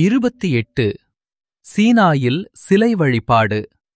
இருபத்தி எட்டு சீனாயில் சிலை வழிபாடு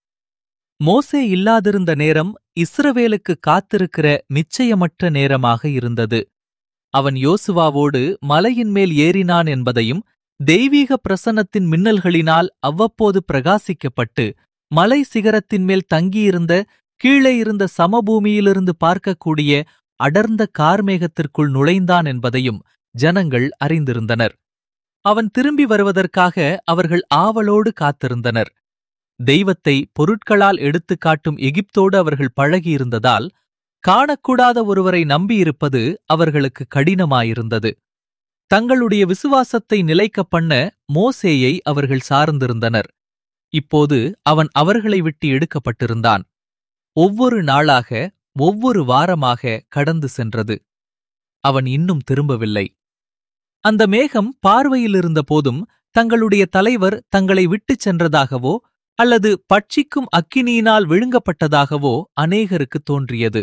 மோசே இல்லாதிருந்த நேரம் இஸ்ரவேலுக்கு காத்திருக்கிற நிச்சயமற்ற நேரமாக இருந்தது அவன் யோசுவாவோடு மலையின் மேல் ஏறினான் என்பதையும் தெய்வீக பிரசன்னத்தின் மின்னல்களினால் அவ்வப்போது பிரகாசிக்கப்பட்டு மலை சிகரத்தின் மேல் தங்கியிருந்த கீழே இருந்த சமபூமியிலிருந்து பார்க்கக்கூடிய அடர்ந்த கார்மேகத்திற்குள் நுழைந்தான் என்பதையும் ஜனங்கள் அறிந்திருந்தனர் அவன் திரும்பி வருவதற்காக அவர்கள் ஆவலோடு காத்திருந்தனர் தெய்வத்தை பொருட்களால் எடுத்துக் காட்டும் எகிப்தோடு அவர்கள் பழகியிருந்ததால் காணக்கூடாத ஒருவரை நம்பியிருப்பது அவர்களுக்கு கடினமாயிருந்தது தங்களுடைய விசுவாசத்தை நிலைக்கப் பண்ண மோசேயை அவர்கள் சார்ந்திருந்தனர் இப்போது அவன் அவர்களை விட்டு எடுக்கப்பட்டிருந்தான் ஒவ்வொரு நாளாக ஒவ்வொரு வாரமாக கடந்து சென்றது அவன் இன்னும் திரும்பவில்லை அந்த மேகம் பார்வையிலிருந்த போதும் தங்களுடைய தலைவர் தங்களை விட்டுச் சென்றதாகவோ அல்லது பட்சிக்கும் அக்கினியினால் விழுங்கப்பட்டதாகவோ அநேகருக்கு தோன்றியது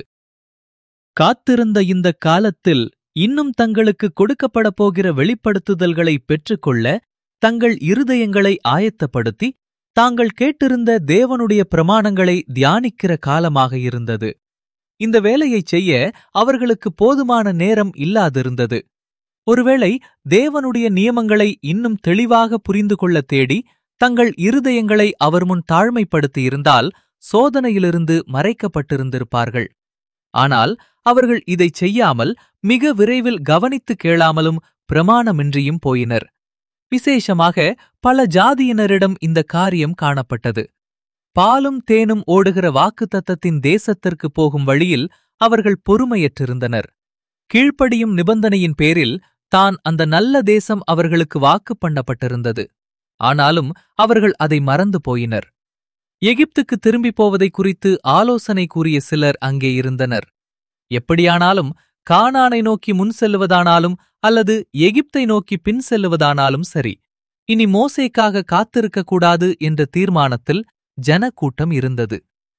காத்திருந்த இந்த காலத்தில் இன்னும் தங்களுக்கு கொடுக்கப்படப் போகிற வெளிப்படுத்துதல்களை பெற்றுக்கொள்ள தங்கள் இருதயங்களை ஆயத்தப்படுத்தி தாங்கள் கேட்டிருந்த தேவனுடைய பிரமாணங்களை தியானிக்கிற காலமாக இருந்தது இந்த வேலையைச் செய்ய அவர்களுக்கு போதுமான நேரம் இல்லாதிருந்தது ஒருவேளை தேவனுடைய நியமங்களை இன்னும் தெளிவாக புரிந்து கொள்ள தேடி தங்கள் இருதயங்களை அவர் முன் தாழ்மைப்படுத்தியிருந்தால் சோதனையிலிருந்து மறைக்கப்பட்டிருந்திருப்பார்கள் ஆனால் அவர்கள் இதைச் செய்யாமல் மிக விரைவில் கவனித்து கேளாமலும் பிரமாணமின்றியும் போயினர் விசேஷமாக பல ஜாதியினரிடம் இந்த காரியம் காணப்பட்டது பாலும் தேனும் ஓடுகிற வாக்குத்தத்தத்தின் தேசத்திற்கு போகும் வழியில் அவர்கள் பொறுமையற்றிருந்தனர் கீழ்ப்படியும் நிபந்தனையின் பேரில் தான் அந்த நல்ல தேசம் அவர்களுக்கு வாக்கு பண்ணப்பட்டிருந்தது ஆனாலும் அவர்கள் அதை மறந்து போயினர் எகிப்துக்கு திரும்பிப் போவதை குறித்து ஆலோசனை கூறிய சிலர் அங்கே இருந்தனர் எப்படியானாலும் கானானை நோக்கி முன் செல்லுவதானாலும் அல்லது எகிப்தை நோக்கி பின் செல்லுவதானாலும் சரி இனி மோசேக்காக காத்திருக்கக்கூடாது என்ற தீர்மானத்தில் ஜனக்கூட்டம் இருந்தது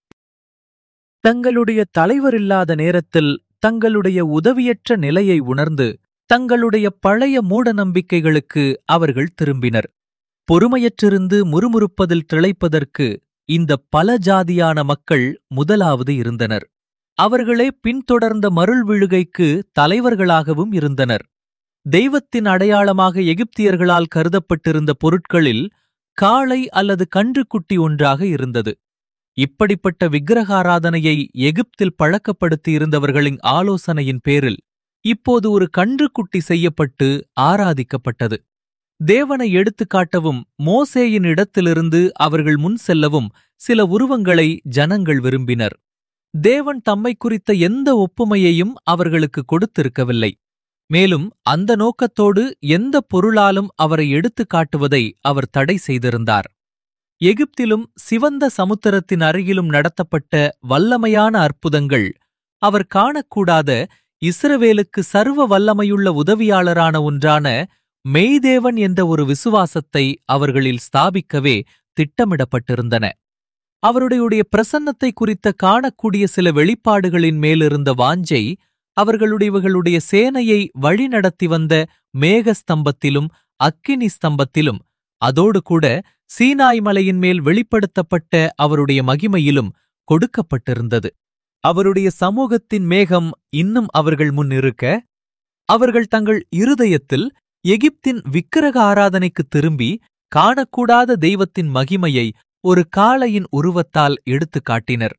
தங்களுடைய தலைவரில்லாத நேரத்தில் தங்களுடைய உதவியற்ற நிலையை உணர்ந்து தங்களுடைய பழைய மூட நம்பிக்கைகளுக்கு அவர்கள் திரும்பினர் பொறுமையற்றிருந்து முறுமுறுப்பதில் திளைப்பதற்கு இந்த பல ஜாதியான மக்கள் முதலாவது இருந்தனர் அவர்களே பின்தொடர்ந்த மருள் விழுகைக்கு தலைவர்களாகவும் இருந்தனர் தெய்வத்தின் அடையாளமாக எகிப்தியர்களால் கருதப்பட்டிருந்த பொருட்களில் காளை அல்லது கன்றுக்குட்டி ஒன்றாக இருந்தது இப்படிப்பட்ட விக்கிரகாராதனையை எகிப்தில் பழக்கப்படுத்தியிருந்தவர்களின் ஆலோசனையின் பேரில் இப்போது ஒரு கன்றுக்குட்டி செய்யப்பட்டு ஆராதிக்கப்பட்டது தேவனை எடுத்துக்காட்டவும் மோசேயின் இடத்திலிருந்து அவர்கள் முன் செல்லவும் சில உருவங்களை ஜனங்கள் விரும்பினர் தேவன் தம்மை குறித்த எந்த ஒப்புமையையும் அவர்களுக்கு கொடுத்திருக்கவில்லை மேலும் அந்த நோக்கத்தோடு எந்த பொருளாலும் அவரை எடுத்துக் காட்டுவதை அவர் தடை செய்திருந்தார் எகிப்திலும் சிவந்த சமுத்திரத்தின் அருகிலும் நடத்தப்பட்ட வல்லமையான அற்புதங்கள் அவர் காணக்கூடாத இஸ்ரவேலுக்கு சர்வ வல்லமையுள்ள உதவியாளரான ஒன்றான மெய்தேவன் என்ற ஒரு விசுவாசத்தை அவர்களில் ஸ்தாபிக்கவே திட்டமிடப்பட்டிருந்தன அவருடைய பிரசன்னத்தை குறித்த காணக்கூடிய சில வெளிப்பாடுகளின் மேலிருந்த வாஞ்சை அவர்களுடையவர்களுடைய சேனையை வழிநடத்தி வந்த மேகஸ்தம்பத்திலும் அக்கினி ஸ்தம்பத்திலும் அதோடு கூட சீனாய் மலையின் மேல் வெளிப்படுத்தப்பட்ட அவருடைய மகிமையிலும் கொடுக்கப்பட்டிருந்தது அவருடைய சமூகத்தின் மேகம் இன்னும் அவர்கள் முன் இருக்க அவர்கள் தங்கள் இருதயத்தில் எகிப்தின் விக்கிரக ஆராதனைக்கு திரும்பி காணக்கூடாத தெய்வத்தின் மகிமையை ஒரு காளையின் உருவத்தால் எடுத்துக் காட்டினர்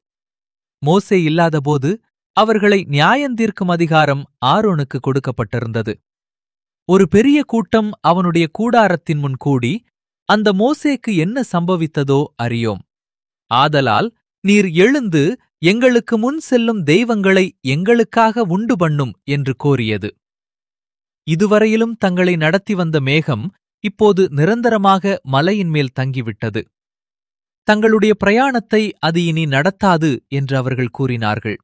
மோசே இல்லாதபோது அவர்களை நியாயந்தீர்க்கும் அதிகாரம் ஆரோனுக்கு கொடுக்கப்பட்டிருந்தது ஒரு பெரிய கூட்டம் அவனுடைய கூடாரத்தின் முன் கூடி அந்த மோசேக்கு என்ன சம்பவித்ததோ அறியோம் ஆதலால் நீர் எழுந்து எங்களுக்கு முன் செல்லும் தெய்வங்களை எங்களுக்காக உண்டு பண்ணும் என்று கோரியது இதுவரையிலும் தங்களை நடத்தி வந்த மேகம் இப்போது நிரந்தரமாக மலையின் மேல் தங்கிவிட்டது தங்களுடைய பிரயாணத்தை அது இனி நடத்தாது என்று அவர்கள் கூறினார்கள்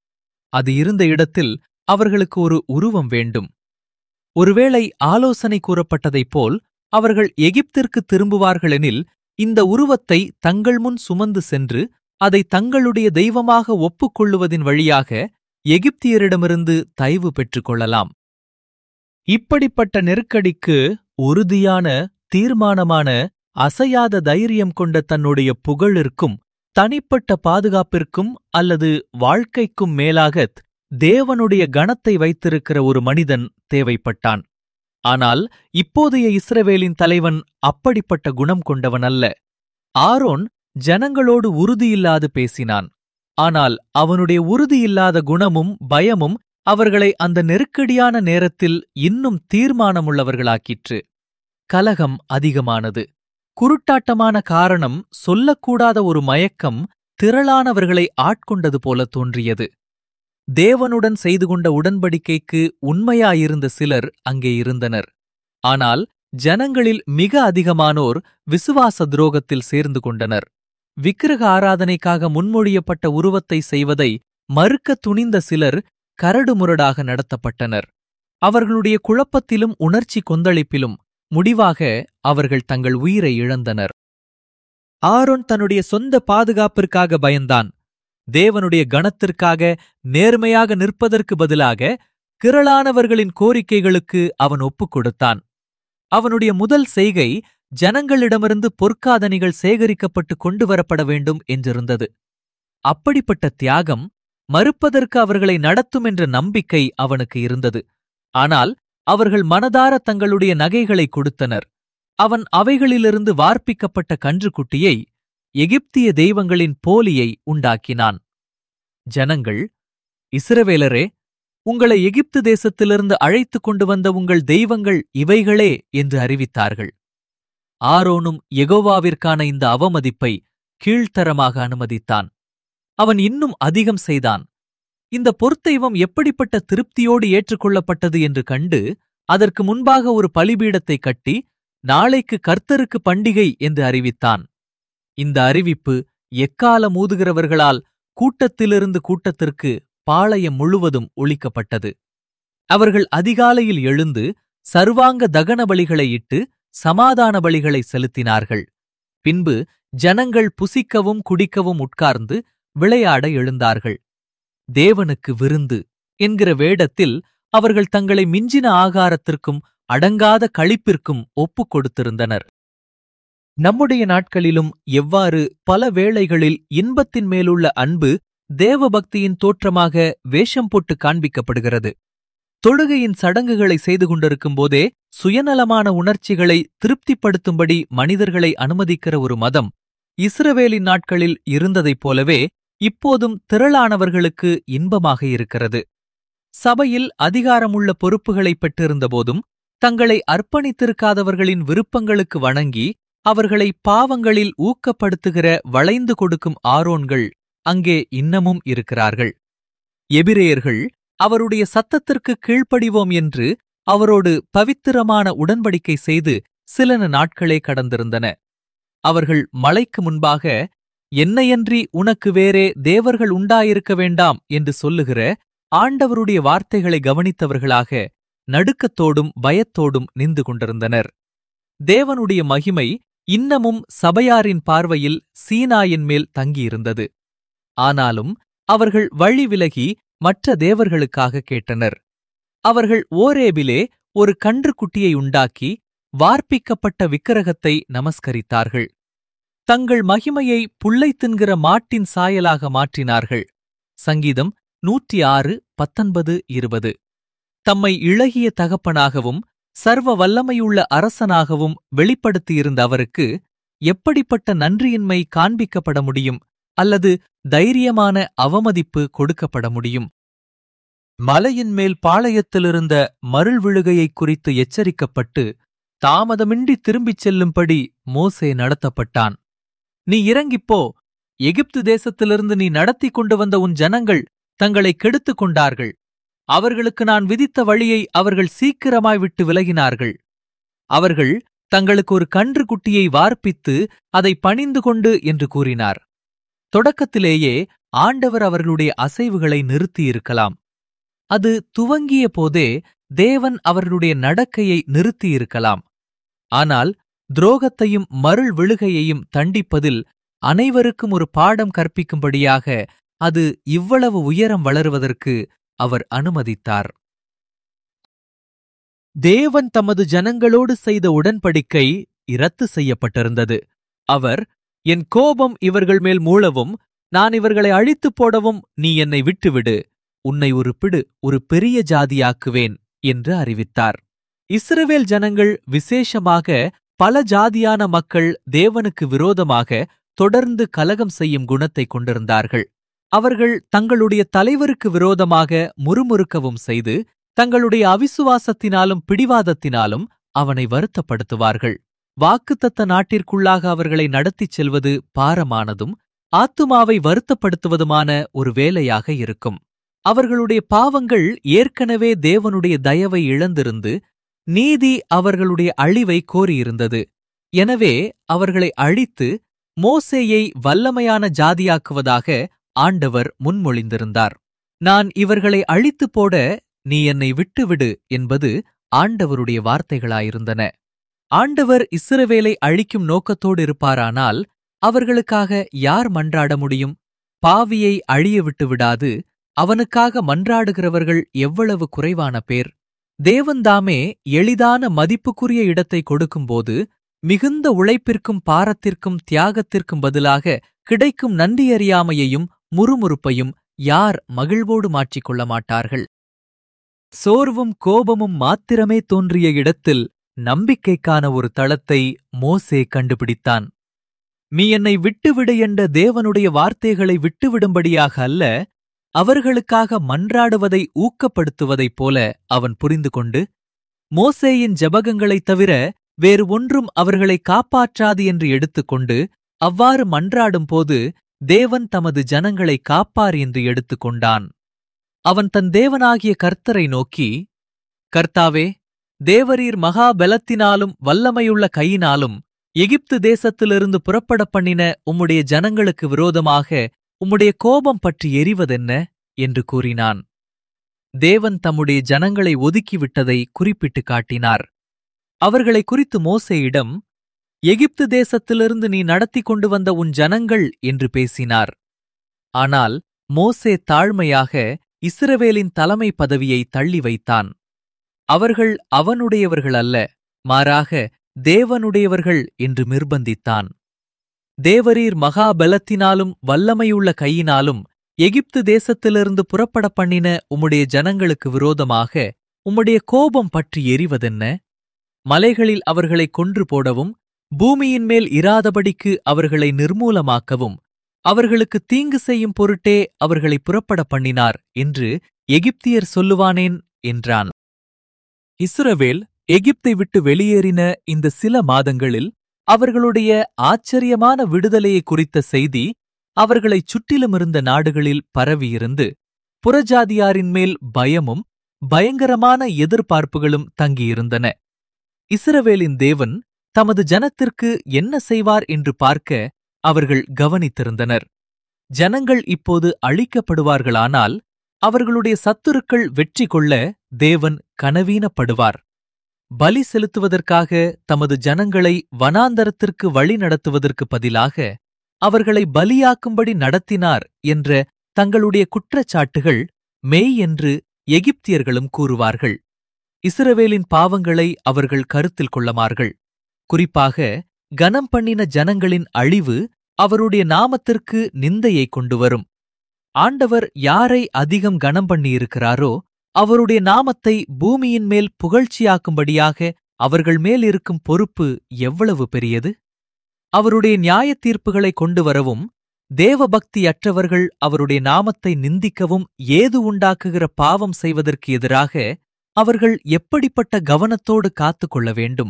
அது இருந்த இடத்தில் அவர்களுக்கு ஒரு உருவம் வேண்டும் ஒருவேளை ஆலோசனை கூறப்பட்டதைப் போல் அவர்கள் எகிப்திற்கு திரும்புவார்களெனில் இந்த உருவத்தை தங்கள் முன் சுமந்து சென்று அதை தங்களுடைய தெய்வமாக ஒப்புக்கொள்ளுவதின் வழியாக எகிப்தியரிடமிருந்து தயவு பெற்றுக் கொள்ளலாம் இப்படிப்பட்ட நெருக்கடிக்கு உறுதியான தீர்மானமான அசையாத தைரியம் கொண்ட தன்னுடைய புகழிற்கும் தனிப்பட்ட பாதுகாப்பிற்கும் அல்லது வாழ்க்கைக்கும் மேலாகத் தேவனுடைய கணத்தை வைத்திருக்கிற ஒரு மனிதன் தேவைப்பட்டான் ஆனால் இப்போதைய இஸ்ரவேலின் தலைவன் அப்படிப்பட்ட குணம் கொண்டவன் அல்ல ஆரோன் ஜனங்களோடு உறுதியில்லாது பேசினான் ஆனால் அவனுடைய உறுதியில்லாத குணமும் பயமும் அவர்களை அந்த நெருக்கடியான நேரத்தில் இன்னும் தீர்மானமுள்ளவர்களாக்கிற்று கலகம் அதிகமானது குருட்டாட்டமான காரணம் சொல்லக்கூடாத ஒரு மயக்கம் திரளானவர்களை ஆட்கொண்டது போல தோன்றியது தேவனுடன் செய்து கொண்ட உடன்படிக்கைக்கு உண்மையாயிருந்த சிலர் அங்கே இருந்தனர் ஆனால் ஜனங்களில் மிக அதிகமானோர் விசுவாச துரோகத்தில் சேர்ந்து கொண்டனர் விக்கிரக ஆராதனைக்காக முன்மொழியப்பட்ட உருவத்தை செய்வதை மறுக்க துணிந்த சிலர் கரடுமுரடாக நடத்தப்பட்டனர் அவர்களுடைய குழப்பத்திலும் உணர்ச்சி கொந்தளிப்பிலும் முடிவாக அவர்கள் தங்கள் உயிரை இழந்தனர் ஆரோன் தன்னுடைய சொந்த பாதுகாப்பிற்காக பயந்தான் தேவனுடைய கணத்திற்காக நேர்மையாக நிற்பதற்கு பதிலாக திரளானவர்களின் கோரிக்கைகளுக்கு அவன் ஒப்புக் கொடுத்தான் அவனுடைய முதல் செய்கை ஜனங்களிடமிருந்து பொற்காதனிகள் சேகரிக்கப்பட்டு கொண்டு வரப்பட வேண்டும் என்றிருந்தது அப்படிப்பட்ட தியாகம் மறுப்பதற்கு அவர்களை நடத்தும் என்ற நம்பிக்கை அவனுக்கு இருந்தது ஆனால் அவர்கள் மனதார தங்களுடைய நகைகளை கொடுத்தனர் அவன் அவைகளிலிருந்து வார்ப்பிக்கப்பட்ட கன்றுக்குட்டியை எகிப்திய தெய்வங்களின் போலியை உண்டாக்கினான் ஜனங்கள் இஸ்ரவேலரே உங்களை எகிப்து தேசத்திலிருந்து அழைத்துக் கொண்டு வந்த உங்கள் தெய்வங்கள் இவைகளே என்று அறிவித்தார்கள் ஆரோனும் எகோவாவிற்கான இந்த அவமதிப்பை கீழ்த்தரமாக அனுமதித்தான் அவன் இன்னும் அதிகம் செய்தான் இந்த பொற்தெய்வம் எப்படிப்பட்ட திருப்தியோடு ஏற்றுக்கொள்ளப்பட்டது என்று கண்டு அதற்கு முன்பாக ஒரு பலிபீடத்தை கட்டி நாளைக்கு கர்த்தருக்கு பண்டிகை என்று அறிவித்தான் இந்த அறிவிப்பு எக்காலம் ஊதுகிறவர்களால் கூட்டத்திலிருந்து கூட்டத்திற்கு பாளையம் முழுவதும் ஒழிக்கப்பட்டது அவர்கள் அதிகாலையில் எழுந்து சர்வாங்க தகன பலிகளை இட்டு சமாதான பலிகளை செலுத்தினார்கள் பின்பு ஜனங்கள் புசிக்கவும் குடிக்கவும் உட்கார்ந்து விளையாட எழுந்தார்கள் தேவனுக்கு விருந்து என்கிற வேடத்தில் அவர்கள் தங்களை மிஞ்சின ஆகாரத்திற்கும் அடங்காத களிப்பிற்கும் ஒப்புக் கொடுத்திருந்தனர் நம்முடைய நாட்களிலும் எவ்வாறு பல வேளைகளில் இன்பத்தின் மேலுள்ள அன்பு தேவபக்தியின் தோற்றமாக வேஷம் போட்டு காண்பிக்கப்படுகிறது தொழுகையின் சடங்குகளை செய்து கொண்டிருக்கும் போதே சுயநலமான உணர்ச்சிகளை திருப்திப்படுத்தும்படி மனிதர்களை அனுமதிக்கிற ஒரு மதம் இஸ்ரவேலின் நாட்களில் இருந்ததைப் போலவே இப்போதும் திரளானவர்களுக்கு இன்பமாக இருக்கிறது சபையில் அதிகாரமுள்ள பொறுப்புகளை பெற்றிருந்தபோதும் தங்களை அர்ப்பணித்திருக்காதவர்களின் விருப்பங்களுக்கு வணங்கி அவர்களை பாவங்களில் ஊக்கப்படுத்துகிற வளைந்து கொடுக்கும் ஆரோன்கள் அங்கே இன்னமும் இருக்கிறார்கள் எபிரேயர்கள் அவருடைய சத்தத்திற்கு கீழ்ப்படிவோம் என்று அவரோடு பவித்திரமான உடன்படிக்கை செய்து சில நாட்களே கடந்திருந்தன அவர்கள் மலைக்கு முன்பாக என்னையன்றி உனக்கு வேறே தேவர்கள் உண்டாயிருக்க வேண்டாம் என்று சொல்லுகிற ஆண்டவருடைய வார்த்தைகளை கவனித்தவர்களாக நடுக்கத்தோடும் பயத்தோடும் நின்று கொண்டிருந்தனர் தேவனுடைய மகிமை இன்னமும் சபையாரின் பார்வையில் சீனாயின் மேல் தங்கியிருந்தது ஆனாலும் அவர்கள் வழி விலகி மற்ற தேவர்களுக்காக கேட்டனர் அவர்கள் ஓரேபிலே ஒரு கன்றுக்குட்டியை உண்டாக்கி வார்ப்பிக்கப்பட்ட விக்கிரகத்தை நமஸ்கரித்தார்கள் தங்கள் மகிமையை புல்லை தின்கிற மாட்டின் சாயலாக மாற்றினார்கள் சங்கீதம் நூற்றி ஆறு பத்தொன்பது இருபது தம்மை இளகிய தகப்பனாகவும் சர்வ வல்லமையுள்ள அரசனாகவும் வெளிப்படுத்தியிருந்த அவருக்கு எப்படிப்பட்ட நன்றியின்மை காண்பிக்கப்பட முடியும் அல்லது தைரியமான அவமதிப்பு கொடுக்கப்பட முடியும் மலையின் மேல் பாளையத்திலிருந்த மருள் விழுகையைக் குறித்து எச்சரிக்கப்பட்டு தாமதமின்றி திரும்பிச் செல்லும்படி மோசே நடத்தப்பட்டான் நீ இறங்கிப்போ எகிப்து தேசத்திலிருந்து நீ நடத்தி கொண்டு வந்த உன் ஜனங்கள் தங்களை கெடுத்துக் கொண்டார்கள் அவர்களுக்கு நான் விதித்த வழியை அவர்கள் சீக்கிரமாய் விட்டு விலகினார்கள் அவர்கள் தங்களுக்கு ஒரு கன்று குட்டியை வார்ப்பித்து அதை பணிந்து கொண்டு என்று கூறினார் தொடக்கத்திலேயே ஆண்டவர் அவர்களுடைய அசைவுகளை நிறுத்தியிருக்கலாம் அது துவங்கிய போதே தேவன் அவர்களுடைய நடக்கையை நிறுத்தியிருக்கலாம் ஆனால் துரோகத்தையும் மருள் விழுகையையும் தண்டிப்பதில் அனைவருக்கும் ஒரு பாடம் கற்பிக்கும்படியாக அது இவ்வளவு உயரம் வளருவதற்கு அவர் அனுமதித்தார் தேவன் தமது ஜனங்களோடு செய்த உடன்படிக்கை இரத்து செய்யப்பட்டிருந்தது அவர் என் கோபம் இவர்கள் மேல் மூளவும் நான் இவர்களை அழித்துப் போடவும் நீ என்னை விட்டுவிடு உன்னை ஒரு பிடு ஒரு பெரிய ஜாதியாக்குவேன் என்று அறிவித்தார் இஸ்ரவேல் ஜனங்கள் விசேஷமாக பல ஜாதியான மக்கள் தேவனுக்கு விரோதமாக தொடர்ந்து கலகம் செய்யும் குணத்தை கொண்டிருந்தார்கள் அவர்கள் தங்களுடைய தலைவருக்கு விரோதமாக முறுமுறுக்கவும் செய்து தங்களுடைய அவிசுவாசத்தினாலும் பிடிவாதத்தினாலும் அவனை வருத்தப்படுத்துவார்கள் வாக்குத்தத்த நாட்டிற்குள்ளாக அவர்களை நடத்திச் செல்வது பாரமானதும் ஆத்துமாவை வருத்தப்படுத்துவதுமான ஒரு வேலையாக இருக்கும் அவர்களுடைய பாவங்கள் ஏற்கனவே தேவனுடைய தயவை இழந்திருந்து நீதி அவர்களுடைய அழிவை கோரியிருந்தது எனவே அவர்களை அழித்து மோசேயை வல்லமையான ஜாதியாக்குவதாக ஆண்டவர் முன்மொழிந்திருந்தார் நான் இவர்களை அழித்துப் போட நீ என்னை விட்டுவிடு என்பது ஆண்டவருடைய வார்த்தைகளாயிருந்தன ஆண்டவர் இஸ்ரவேலை அழிக்கும் நோக்கத்தோடு இருப்பாரானால் அவர்களுக்காக யார் மன்றாட முடியும் பாவியை அழிய விட்டு விடாது அவனுக்காக மன்றாடுகிறவர்கள் எவ்வளவு குறைவான பேர் தேவன்தாமே எளிதான மதிப்புக்குரிய இடத்தை கொடுக்கும்போது மிகுந்த உழைப்பிற்கும் பாரத்திற்கும் தியாகத்திற்கும் பதிலாக கிடைக்கும் நன்றியறியாமையையும் முறுமுறுப்பையும் யார் மகிழ்வோடு மாற்றிக்கொள்ள மாட்டார்கள் சோர்வும் கோபமும் மாத்திரமே தோன்றிய இடத்தில் நம்பிக்கைக்கான ஒரு தளத்தை மோசே கண்டுபிடித்தான் நீ என்னை விட்டுவிடு என்ற தேவனுடைய வார்த்தைகளை விட்டுவிடும்படியாக அல்ல அவர்களுக்காக மன்றாடுவதை ஊக்கப்படுத்துவதைப் போல அவன் புரிந்து கொண்டு மோசேயின் ஜபகங்களைத் தவிர வேறு ஒன்றும் அவர்களை காப்பாற்றாது என்று எடுத்துக்கொண்டு அவ்வாறு மன்றாடும்போது தேவன் தமது ஜனங்களை காப்பார் என்று எடுத்துக்கொண்டான் அவன் தன் தேவனாகிய கர்த்தரை நோக்கி கர்த்தாவே தேவரீர் மகா பலத்தினாலும் வல்லமையுள்ள கையினாலும் எகிப்து தேசத்திலிருந்து புறப்படப் பண்ணின உம்முடைய ஜனங்களுக்கு விரோதமாக உம்முடைய கோபம் பற்றி எரிவதென்ன என்று கூறினான் தேவன் தம்முடைய ஜனங்களை ஒதுக்கிவிட்டதை குறிப்பிட்டுக் காட்டினார் அவர்களை குறித்து மோசேயிடம் எகிப்து தேசத்திலிருந்து நீ நடத்தி கொண்டு வந்த உன் ஜனங்கள் என்று பேசினார் ஆனால் மோசே தாழ்மையாக இஸ்ரவேலின் தலைமை பதவியை தள்ளி வைத்தான் அவர்கள் அவனுடையவர்கள் அல்ல மாறாக தேவனுடையவர்கள் என்று நிர்பந்தித்தான் தேவரீர் மகா பலத்தினாலும் வல்லமையுள்ள கையினாலும் எகிப்து தேசத்திலிருந்து புறப்படப் பண்ணின உம்முடைய ஜனங்களுக்கு விரோதமாக உம்முடைய கோபம் பற்றி எரிவதென்ன மலைகளில் அவர்களை கொன்று போடவும் பூமியின் மேல் இராதபடிக்கு அவர்களை நிர்மூலமாக்கவும் அவர்களுக்கு தீங்கு செய்யும் பொருட்டே அவர்களை புறப்படப் பண்ணினார் என்று எகிப்தியர் சொல்லுவானேன் என்றான் இஸ்ரவேல் எகிப்தை விட்டு வெளியேறின இந்த சில மாதங்களில் அவர்களுடைய ஆச்சரியமான விடுதலையை குறித்த செய்தி அவர்களைச் சுற்றிலுமிருந்த நாடுகளில் பரவியிருந்து புறஜாதியாரின் மேல் பயமும் பயங்கரமான எதிர்பார்ப்புகளும் தங்கியிருந்தன இஸ்ரவேலின் தேவன் தமது ஜனத்திற்கு என்ன செய்வார் என்று பார்க்க அவர்கள் கவனித்திருந்தனர் ஜனங்கள் இப்போது அழிக்கப்படுவார்களானால் அவர்களுடைய சத்துருக்கள் வெற்றி கொள்ள தேவன் கனவீனப்படுவார் பலி செலுத்துவதற்காக தமது ஜனங்களை வனாந்தரத்திற்கு வழி நடத்துவதற்கு பதிலாக அவர்களை பலியாக்கும்படி நடத்தினார் என்ற தங்களுடைய குற்றச்சாட்டுகள் மெய் என்று எகிப்தியர்களும் கூறுவார்கள் இஸ்ரவேலின் பாவங்களை அவர்கள் கருத்தில் கொள்ளமார்கள் குறிப்பாக கனம் பண்ணின ஜனங்களின் அழிவு அவருடைய நாமத்திற்கு நிந்தையை கொண்டு வரும் ஆண்டவர் யாரை அதிகம் கனம் பண்ணியிருக்கிறாரோ அவருடைய நாமத்தை பூமியின் மேல் புகழ்ச்சியாக்கும்படியாக அவர்கள் மேல் இருக்கும் பொறுப்பு எவ்வளவு பெரியது அவருடைய நியாயத் தீர்ப்புகளை கொண்டு வரவும் தேவபக்தியற்றவர்கள் அவருடைய நாமத்தை நிந்திக்கவும் ஏது உண்டாக்குகிற பாவம் செய்வதற்கு எதிராக அவர்கள் எப்படிப்பட்ட கவனத்தோடு காத்துக் கொள்ள வேண்டும்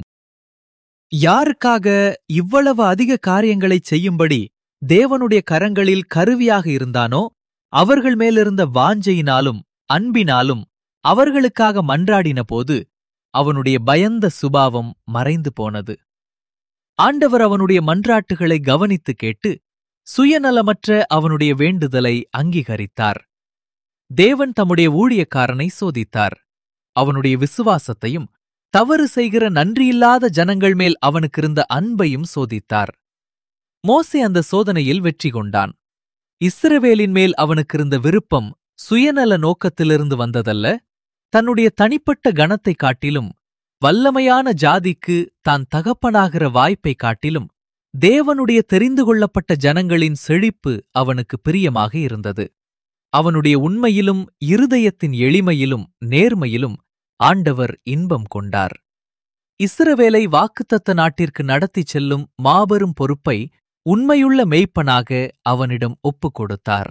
யாருக்காக இவ்வளவு அதிக காரியங்களைச் செய்யும்படி தேவனுடைய கரங்களில் கருவியாக இருந்தானோ அவர்கள் மேலிருந்த வாஞ்சையினாலும் அன்பினாலும் அவர்களுக்காக மன்றாடின போது அவனுடைய பயந்த சுபாவம் மறைந்து போனது ஆண்டவர் அவனுடைய மன்றாட்டுகளை கவனித்து கேட்டு சுயநலமற்ற அவனுடைய வேண்டுதலை அங்கீகரித்தார் தேவன் தம்முடைய ஊழியக்காரனை சோதித்தார் அவனுடைய விசுவாசத்தையும் தவறு செய்கிற நன்றியில்லாத ஜனங்கள் மேல் அவனுக்கிருந்த அன்பையும் சோதித்தார் மோசே அந்த சோதனையில் வெற்றி கொண்டான் இஸ்ரவேலின் மேல் அவனுக்கிருந்த விருப்பம் சுயநல நோக்கத்திலிருந்து வந்ததல்ல தன்னுடைய தனிப்பட்ட கணத்தைக் காட்டிலும் வல்லமையான ஜாதிக்கு தான் தகப்பனாகிற வாய்ப்பை காட்டிலும் தேவனுடைய தெரிந்து கொள்ளப்பட்ட ஜனங்களின் செழிப்பு அவனுக்கு பிரியமாக இருந்தது அவனுடைய உண்மையிலும் இருதயத்தின் எளிமையிலும் நேர்மையிலும் ஆண்டவர் இன்பம் கொண்டார் இஸ்ரவேலை வாக்குத்தத்த நாட்டிற்கு நடத்திச் செல்லும் மாபெரும் பொறுப்பை உண்மையுள்ள மெய்ப்பனாக அவனிடம் ஒப்புக் கொடுத்தார்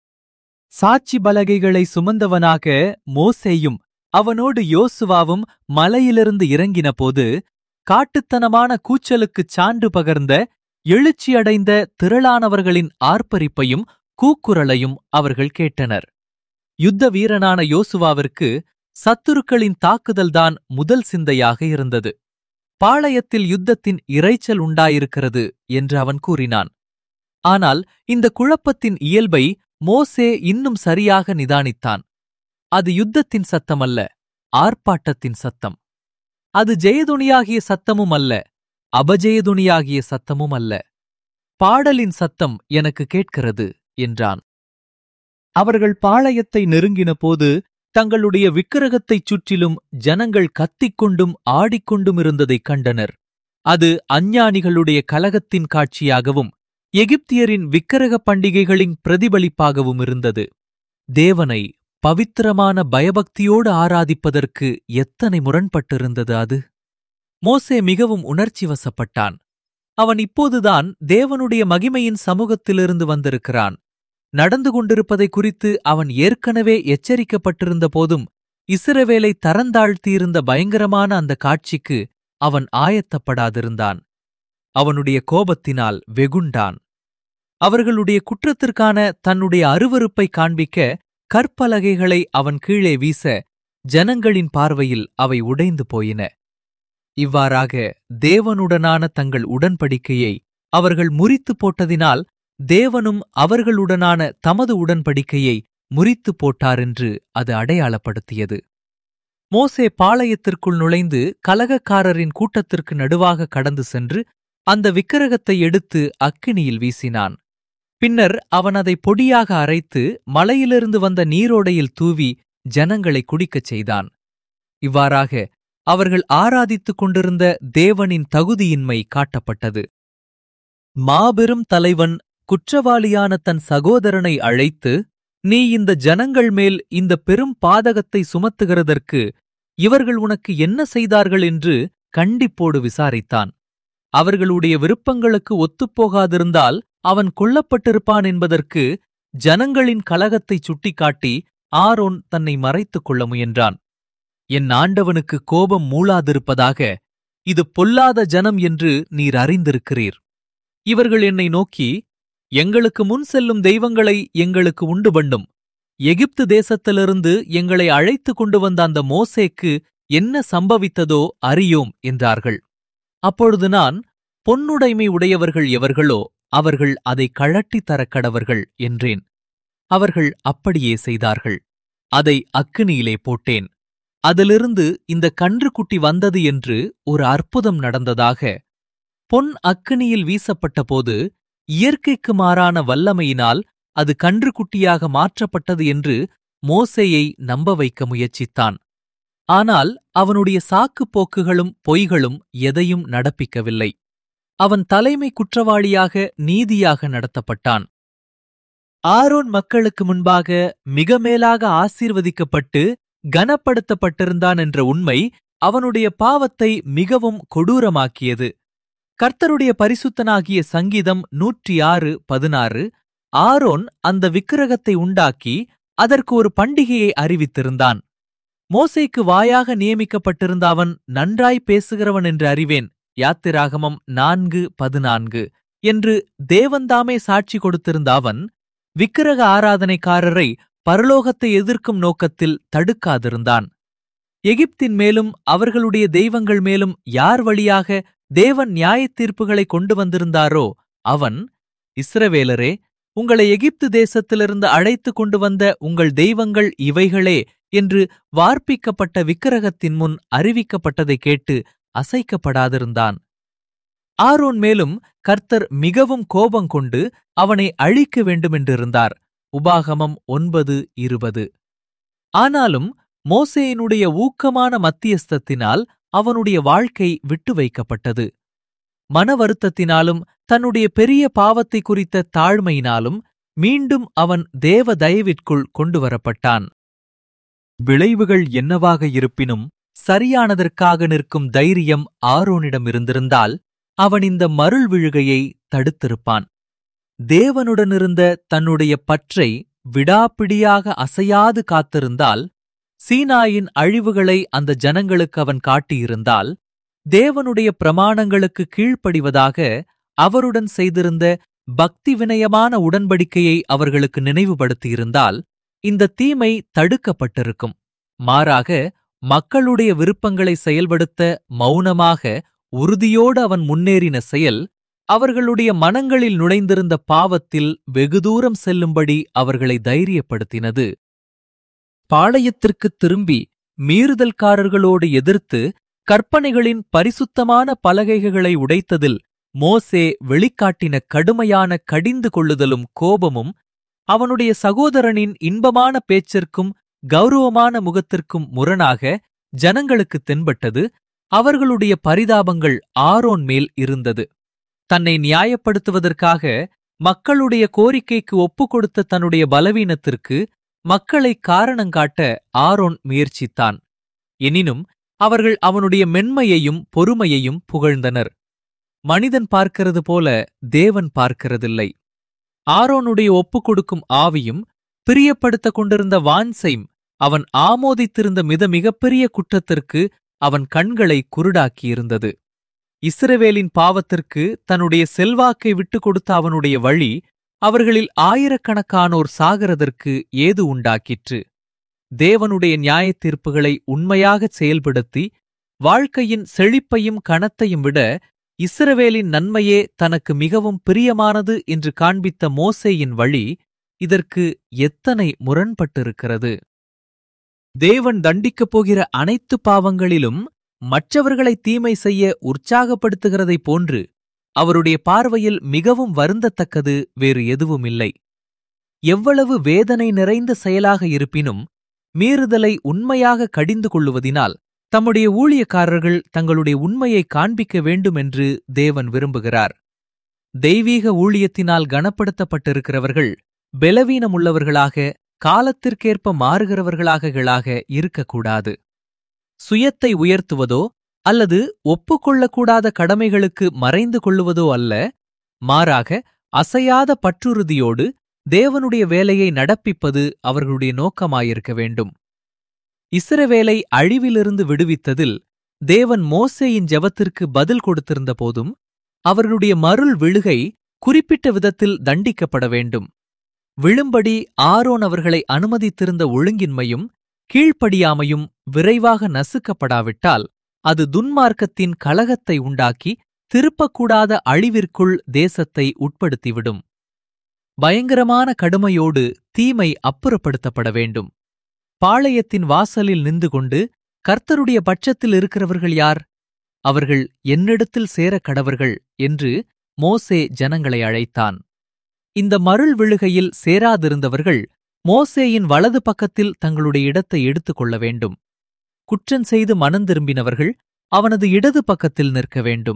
சாட்சி பலகைகளை சுமந்தவனாக மோசேயும் அவனோடு யோசுவாவும் மலையிலிருந்து இறங்கினபோது காட்டுத்தனமான கூச்சலுக்குச் சான்று பகர்ந்த எழுச்சியடைந்த திரளானவர்களின் ஆர்ப்பரிப்பையும் கூக்குரலையும் அவர்கள் கேட்டனர் யுத்த வீரனான யோசுவாவிற்கு சத்துருக்களின் தாக்குதல்தான் முதல் சிந்தையாக இருந்தது பாளையத்தில் யுத்தத்தின் இரைச்சல் உண்டாயிருக்கிறது என்று அவன் கூறினான் ஆனால் இந்த குழப்பத்தின் இயல்பை மோசே இன்னும் சரியாக நிதானித்தான் அது யுத்தத்தின் சத்தமல்ல ஆர்ப்பாட்டத்தின் சத்தம் அது ஜெயதுணியாகிய சத்தமும் அல்ல அபஜெயதுணியாகிய சத்தமும் அல்ல பாடலின் சத்தம் எனக்கு கேட்கிறது என்றான் அவர்கள் பாளையத்தை நெருங்கின போது தங்களுடைய விக்கிரகத்தைச் சுற்றிலும் ஜனங்கள் கத்திக்கொண்டும் ஆடிக்கொண்டும் இருந்ததைக் கண்டனர் அது அஞ்ஞானிகளுடைய கலகத்தின் காட்சியாகவும் எகிப்தியரின் விக்கிரக பண்டிகைகளின் பிரதிபலிப்பாகவும் இருந்தது தேவனை பவித்திரமான பயபக்தியோடு ஆராதிப்பதற்கு எத்தனை முரண்பட்டிருந்தது அது மோசே மிகவும் உணர்ச்சி வசப்பட்டான் அவன் இப்போதுதான் தேவனுடைய மகிமையின் சமூகத்திலிருந்து வந்திருக்கிறான் நடந்து கொண்டிருப்பதை குறித்து அவன் ஏற்கனவே எச்சரிக்கப்பட்டிருந்த போதும் இஸ்ரவேலை தரந்தாழ்த்தியிருந்த பயங்கரமான அந்த காட்சிக்கு அவன் ஆயத்தப்படாதிருந்தான் அவனுடைய கோபத்தினால் வெகுண்டான் அவர்களுடைய குற்றத்திற்கான தன்னுடைய அருவருப்பை காண்பிக்க கற்பலகைகளை அவன் கீழே வீச ஜனங்களின் பார்வையில் அவை உடைந்து போயின இவ்வாறாக தேவனுடனான தங்கள் உடன்படிக்கையை அவர்கள் முறித்து போட்டதினால் தேவனும் அவர்களுடனான தமது உடன்படிக்கையை முறித்து போட்டாரென்று அது அடையாளப்படுத்தியது மோசே பாளையத்திற்குள் நுழைந்து கலகக்காரரின் கூட்டத்திற்கு நடுவாக கடந்து சென்று அந்த விக்கிரகத்தை எடுத்து அக்கினியில் வீசினான் பின்னர் அவன் அதை பொடியாக அரைத்து மலையிலிருந்து வந்த நீரோடையில் தூவி ஜனங்களை குடிக்கச் செய்தான் இவ்வாறாக அவர்கள் ஆராதித்துக் கொண்டிருந்த தேவனின் தகுதியின்மை காட்டப்பட்டது மாபெரும் தலைவன் குற்றவாளியான தன் சகோதரனை அழைத்து நீ இந்த ஜனங்கள் மேல் இந்த பெரும் பாதகத்தை சுமத்துகிறதற்கு இவர்கள் உனக்கு என்ன செய்தார்கள் என்று கண்டிப்போடு விசாரித்தான் அவர்களுடைய விருப்பங்களுக்கு ஒத்துப்போகாதிருந்தால் அவன் கொல்லப்பட்டிருப்பான் என்பதற்கு ஜனங்களின் கலகத்தைச் சுட்டிக்காட்டி ஆரோன் தன்னை மறைத்துக் கொள்ள முயன்றான் என் ஆண்டவனுக்கு கோபம் மூளாதிருப்பதாக இது பொல்லாத ஜனம் என்று நீர் அறிந்திருக்கிறீர் இவர்கள் என்னை நோக்கி எங்களுக்கு முன் செல்லும் தெய்வங்களை எங்களுக்கு உண்டு பண்ணும் எகிப்து தேசத்திலிருந்து எங்களை அழைத்து கொண்டு வந்த அந்த மோசேக்கு என்ன சம்பவித்ததோ அறியோம் என்றார்கள் அப்பொழுது நான் பொன்னுடைமை உடையவர்கள் எவர்களோ அவர்கள் அதை கழட்டித் தரக் கடவர்கள் என்றேன் அவர்கள் அப்படியே செய்தார்கள் அதை அக்கினியிலே போட்டேன் அதிலிருந்து இந்த கன்றுக்குட்டி வந்தது என்று ஒரு அற்புதம் நடந்ததாக பொன் அக்கினியில் வீசப்பட்டபோது இயற்கைக்கு மாறான வல்லமையினால் அது கன்றுக்குட்டியாக மாற்றப்பட்டது என்று மோசேயை நம்ப வைக்க முயற்சித்தான் ஆனால் அவனுடைய சாக்குப் போக்குகளும் பொய்களும் எதையும் நடப்பிக்கவில்லை அவன் தலைமை குற்றவாளியாக நீதியாக நடத்தப்பட்டான் ஆரோன் மக்களுக்கு முன்பாக மிக மேலாக ஆசீர்வதிக்கப்பட்டு கனப்படுத்தப்பட்டிருந்தான் என்ற உண்மை அவனுடைய பாவத்தை மிகவும் கொடூரமாக்கியது கர்த்தருடைய பரிசுத்தனாகிய சங்கீதம் நூற்றி ஆறு பதினாறு ஆரோன் அந்த விக்கிரகத்தை உண்டாக்கி அதற்கு ஒரு பண்டிகையை அறிவித்திருந்தான் மோசேக்கு வாயாக நியமிக்கப்பட்டிருந்த அவன் நன்றாய் பேசுகிறவன் என்று அறிவேன் யாத்திராகமம் நான்கு பதினான்கு என்று தேவன்தாமே சாட்சி கொடுத்திருந்த அவன் விக்கிரக ஆராதனைக்காரரை பரலோகத்தை எதிர்க்கும் நோக்கத்தில் தடுக்காதிருந்தான் எகிப்தின் மேலும் அவர்களுடைய தெய்வங்கள் மேலும் யார் வழியாக தேவன் நியாயத் தீர்ப்புகளை கொண்டு வந்திருந்தாரோ அவன் இஸ்ரவேலரே உங்களை எகிப்து தேசத்திலிருந்து அழைத்து கொண்டு வந்த உங்கள் தெய்வங்கள் இவைகளே என்று வார்ப்பிக்கப்பட்ட விக்கிரகத்தின் முன் அறிவிக்கப்பட்டதை கேட்டு அசைக்கப்படாதிருந்தான் ஆரோன் மேலும் கர்த்தர் மிகவும் கோபங்கொண்டு அவனை அழிக்க வேண்டுமென்றிருந்தார் உபாகமம் ஒன்பது இருபது ஆனாலும் மோசேயினுடைய ஊக்கமான மத்தியஸ்தத்தினால் அவனுடைய வாழ்க்கை விட்டு வைக்கப்பட்டது மன வருத்தத்தினாலும் தன்னுடைய பெரிய பாவத்தை குறித்த தாழ்மையினாலும் மீண்டும் அவன் தேவ தயவிற்குள் கொண்டு வரப்பட்டான் விளைவுகள் என்னவாக இருப்பினும் சரியானதற்காக நிற்கும் தைரியம் ஆரோனிடம் இருந்திருந்தால் அவன் இந்த மருள் விழுகையை தடுத்திருப்பான் தேவனுடனிருந்த தன்னுடைய பற்றை விடாப்பிடியாக அசையாது காத்திருந்தால் சீனாயின் அழிவுகளை அந்த ஜனங்களுக்கு அவன் காட்டியிருந்தால் தேவனுடைய பிரமாணங்களுக்கு கீழ்ப்படிவதாக அவருடன் செய்திருந்த பக்தி வினயமான உடன்படிக்கையை அவர்களுக்கு நினைவுபடுத்தியிருந்தால் இந்த தீமை தடுக்கப்பட்டிருக்கும் மாறாக மக்களுடைய விருப்பங்களை செயல்படுத்த மௌனமாக உறுதியோடு அவன் முன்னேறின செயல் அவர்களுடைய மனங்களில் நுழைந்திருந்த பாவத்தில் வெகு தூரம் செல்லும்படி அவர்களை தைரியப்படுத்தினது பாளையத்திற்குத் திரும்பி மீறுதல்காரர்களோடு எதிர்த்து கற்பனைகளின் பரிசுத்தமான பலகைகளை உடைத்ததில் மோசே வெளிக்காட்டின கடுமையான கடிந்து கொள்ளுதலும் கோபமும் அவனுடைய சகோதரனின் இன்பமான பேச்சிற்கும் கௌரவமான முகத்திற்கும் முரணாக ஜனங்களுக்கு தென்பட்டது அவர்களுடைய பரிதாபங்கள் ஆரோன் மேல் இருந்தது தன்னை நியாயப்படுத்துவதற்காக மக்களுடைய கோரிக்கைக்கு ஒப்புக் கொடுத்த தன்னுடைய பலவீனத்திற்கு மக்களை காரணங்காட்ட ஆரோன் முயற்சித்தான் எனினும் அவர்கள் அவனுடைய மென்மையையும் பொறுமையையும் புகழ்ந்தனர் மனிதன் பார்க்கிறது போல தேவன் பார்க்கிறதில்லை ஆரோனுடைய ஒப்புக் கொடுக்கும் ஆவியும் பிரியப்படுத்தக் கொண்டிருந்த வான்சைம் அவன் ஆமோதித்திருந்த மித மிகப்பெரிய குற்றத்திற்கு அவன் கண்களை குருடாக்கியிருந்தது இஸ்ரவேலின் பாவத்திற்கு தன்னுடைய செல்வாக்கை விட்டுக் கொடுத்த அவனுடைய வழி அவர்களில் ஆயிரக்கணக்கானோர் சாகிறதற்கு ஏது உண்டாக்கிற்று தேவனுடைய நியாயத் தீர்ப்புகளை உண்மையாகச் செயல்படுத்தி வாழ்க்கையின் செழிப்பையும் கணத்தையும் விட இஸ்ரவேலின் நன்மையே தனக்கு மிகவும் பிரியமானது என்று காண்பித்த மோசேயின் வழி இதற்கு எத்தனை முரண்பட்டிருக்கிறது தேவன் தண்டிக்கப் போகிற அனைத்து பாவங்களிலும் மற்றவர்களை தீமை செய்ய உற்சாகப்படுத்துகிறதைப் போன்று அவருடைய பார்வையில் மிகவும் வருந்தத்தக்கது வேறு எதுவுமில்லை எவ்வளவு வேதனை நிறைந்த செயலாக இருப்பினும் மீறுதலை உண்மையாக கடிந்து கொள்ளுவதினால் தம்முடைய ஊழியக்காரர்கள் தங்களுடைய உண்மையை காண்பிக்க வேண்டும் என்று தேவன் விரும்புகிறார் தெய்வீக ஊழியத்தினால் கனப்படுத்தப்பட்டிருக்கிறவர்கள் பலவீனமுள்ளவர்களாக காலத்திற்கேற்ப மாறுகிறவர்களாக இருக்கக்கூடாது சுயத்தை உயர்த்துவதோ அல்லது ஒப்புக்கொள்ளக்கூடாத கடமைகளுக்கு மறைந்து கொள்ளுவதோ அல்ல மாறாக அசையாத பற்றுறுதியோடு தேவனுடைய வேலையை நடப்பிப்பது அவர்களுடைய நோக்கமாயிருக்க வேண்டும் இஸ்ரவேலை அழிவிலிருந்து விடுவித்ததில் தேவன் மோசேயின் ஜெபத்திற்கு பதில் கொடுத்திருந்த போதும் அவர்களுடைய மருள் விழுகை குறிப்பிட்ட விதத்தில் தண்டிக்கப்பட வேண்டும் விழும்படி ஆரோன் அவர்களை அனுமதித்திருந்த ஒழுங்கின்மையும் கீழ்ப்படியாமையும் விரைவாக நசுக்கப்படாவிட்டால் அது துன்மார்க்கத்தின் கலகத்தை உண்டாக்கி திருப்பக்கூடாத அழிவிற்குள் தேசத்தை உட்படுத்திவிடும் பயங்கரமான கடுமையோடு தீமை அப்புறப்படுத்தப்பட வேண்டும் பாளையத்தின் வாசலில் நின்று கொண்டு கர்த்தருடைய பட்சத்தில் இருக்கிறவர்கள் யார் அவர்கள் என்னிடத்தில் சேர கடவர்கள் என்று மோசே ஜனங்களை அழைத்தான் இந்த மருள் விழுகையில் சேராதிருந்தவர்கள் மோசேயின் வலது பக்கத்தில் தங்களுடைய இடத்தை எடுத்துக் கொள்ள வேண்டும் குற்றம் செய்து மனந்திரும்பினவர்கள் அவனது இடது பக்கத்தில் நிற்க வேண்டும்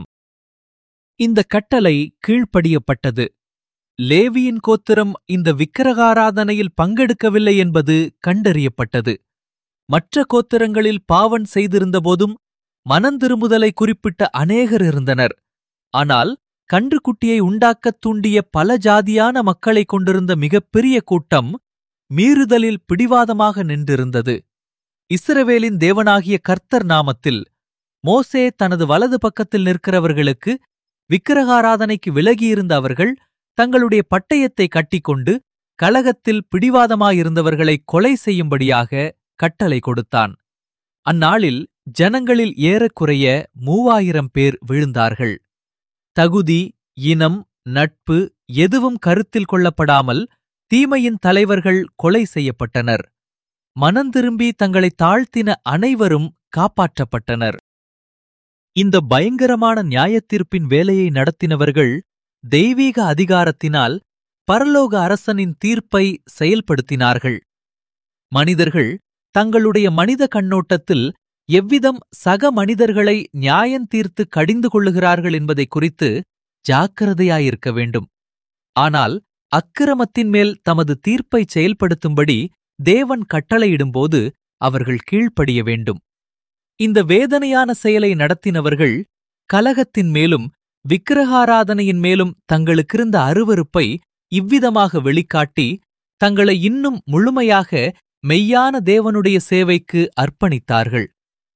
இந்த கட்டளை கீழ்ப்படியப்பட்டது லேவியின் கோத்திரம் இந்த விக்கிரகாராதனையில் பங்கெடுக்கவில்லை என்பது கண்டறியப்பட்டது மற்ற கோத்திரங்களில் பாவன் செய்திருந்தபோதும் மனந்திரும்புதலை குறிப்பிட்ட அநேகர் இருந்தனர் ஆனால் கன்றுக்குட்டியை உண்டாக்கத் தூண்டிய பல ஜாதியான மக்களைக் கொண்டிருந்த மிகப்பெரிய கூட்டம் மீறுதலில் பிடிவாதமாக நின்றிருந்தது இஸ்ரவேலின் தேவனாகிய கர்த்தர் நாமத்தில் மோசே தனது வலது பக்கத்தில் நிற்கிறவர்களுக்கு விக்கிரகாராதனைக்கு விலகியிருந்த அவர்கள் தங்களுடைய பட்டயத்தை கட்டிக்கொண்டு கலகத்தில் பிடிவாதமாயிருந்தவர்களை கொலை செய்யும்படியாக கட்டளை கொடுத்தான் அந்நாளில் ஜனங்களில் ஏறக்குறைய மூவாயிரம் பேர் விழுந்தார்கள் தகுதி இனம் நட்பு எதுவும் கருத்தில் கொள்ளப்படாமல் தீமையின் தலைவர்கள் கொலை செய்யப்பட்டனர் மனந்திரும்பி தங்களை தாழ்த்தின அனைவரும் காப்பாற்றப்பட்டனர் இந்த பயங்கரமான நியாயத்தீர்ப்பின் வேலையை நடத்தினவர்கள் தெய்வீக அதிகாரத்தினால் பரலோக அரசனின் தீர்ப்பை செயல்படுத்தினார்கள் மனிதர்கள் தங்களுடைய மனித கண்ணோட்டத்தில் எவ்விதம் சக மனிதர்களை நியாயந்தீர்த்து கடிந்து கொள்ளுகிறார்கள் என்பதை குறித்து ஜாக்கிரதையாயிருக்க வேண்டும் ஆனால் அக்கிரமத்தின் மேல் தமது தீர்ப்பை செயல்படுத்தும்படி தேவன் கட்டளையிடும்போது அவர்கள் கீழ்ப்படிய வேண்டும் இந்த வேதனையான செயலை நடத்தினவர்கள் கலகத்தின் மேலும் விக்கிரகாராதனையின் மேலும் தங்களுக்கிருந்த அருவருப்பை இவ்விதமாக வெளிக்காட்டி தங்களை இன்னும் முழுமையாக மெய்யான தேவனுடைய சேவைக்கு அர்ப்பணித்தார்கள்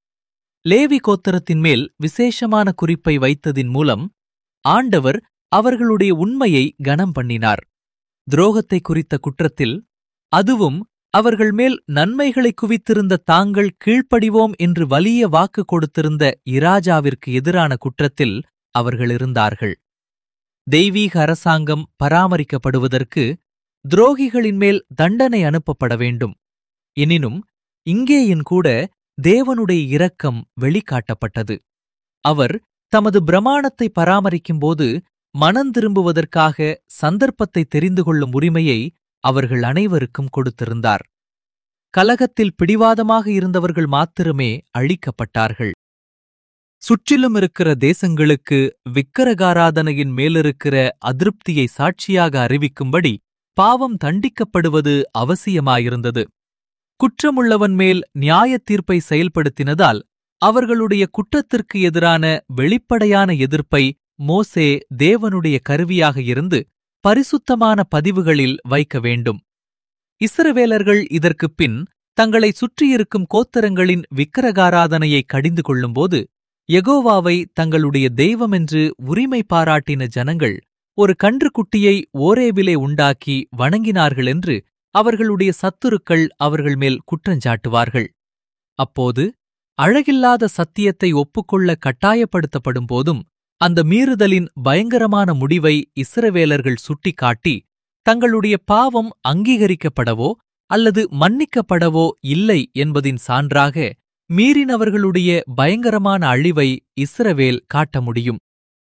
லேவி கோத்தரத்தின் மேல் விசேஷமான குறிப்பை வைத்ததின் மூலம் ஆண்டவர் அவர்களுடைய உண்மையை கனம் பண்ணினார் துரோகத்தை குறித்த குற்றத்தில் அதுவும் அவர்கள் மேல் நன்மைகளை குவித்திருந்த தாங்கள் கீழ்ப்படிவோம் என்று வலிய வாக்கு கொடுத்திருந்த இராஜாவிற்கு எதிரான குற்றத்தில் அவர்கள் இருந்தார்கள் தெய்வீக அரசாங்கம் பராமரிக்கப்படுவதற்கு துரோகிகளின் மேல் தண்டனை அனுப்பப்பட வேண்டும் எனினும் இங்கேயின் கூட தேவனுடைய இரக்கம் வெளிக்காட்டப்பட்டது அவர் தமது பிரமாணத்தை பராமரிக்கும்போது மனந்திரும்புவதற்காக சந்தர்ப்பத்தை தெரிந்து கொள்ளும் உரிமையை அவர்கள் அனைவருக்கும் கொடுத்திருந்தார் கலகத்தில் பிடிவாதமாக இருந்தவர்கள் மாத்திரமே அழிக்கப்பட்டார்கள் சுற்றிலும் இருக்கிற தேசங்களுக்கு விக்கிரகாராதனையின் மேலிருக்கிற அதிருப்தியை சாட்சியாக அறிவிக்கும்படி பாவம் தண்டிக்கப்படுவது அவசியமாயிருந்தது குற்றமுள்ளவன் மேல் நியாய தீர்ப்பை செயல்படுத்தினதால் அவர்களுடைய குற்றத்திற்கு எதிரான வெளிப்படையான எதிர்ப்பை மோசே தேவனுடைய கருவியாக இருந்து பரிசுத்தமான பதிவுகளில் வைக்க வேண்டும் இஸ்ரவேலர்கள் இதற்குப் பின் தங்களை சுற்றியிருக்கும் கோத்தரங்களின் விக்கிரகாராதனையை கடிந்து கொள்ளும்போது யெகோவாவை தங்களுடைய தெய்வமென்று உரிமை பாராட்டின ஜனங்கள் ஒரு கன்றுக்குட்டியை ஓரேவிலே உண்டாக்கி வணங்கினார்கள் என்று அவர்களுடைய சத்துருக்கள் அவர்கள் மேல் குற்றஞ்சாட்டுவார்கள் அப்போது அழகில்லாத சத்தியத்தை ஒப்புக்கொள்ள கட்டாயப்படுத்தப்படும் போதும் அந்த மீறுதலின் பயங்கரமான முடிவை இஸ்ரவேலர்கள் சுட்டிக்காட்டி தங்களுடைய பாவம் அங்கீகரிக்கப்படவோ அல்லது மன்னிக்கப்படவோ இல்லை என்பதின் சான்றாக மீறினவர்களுடைய பயங்கரமான அழிவை இஸ்ரவேல் காட்ட முடியும்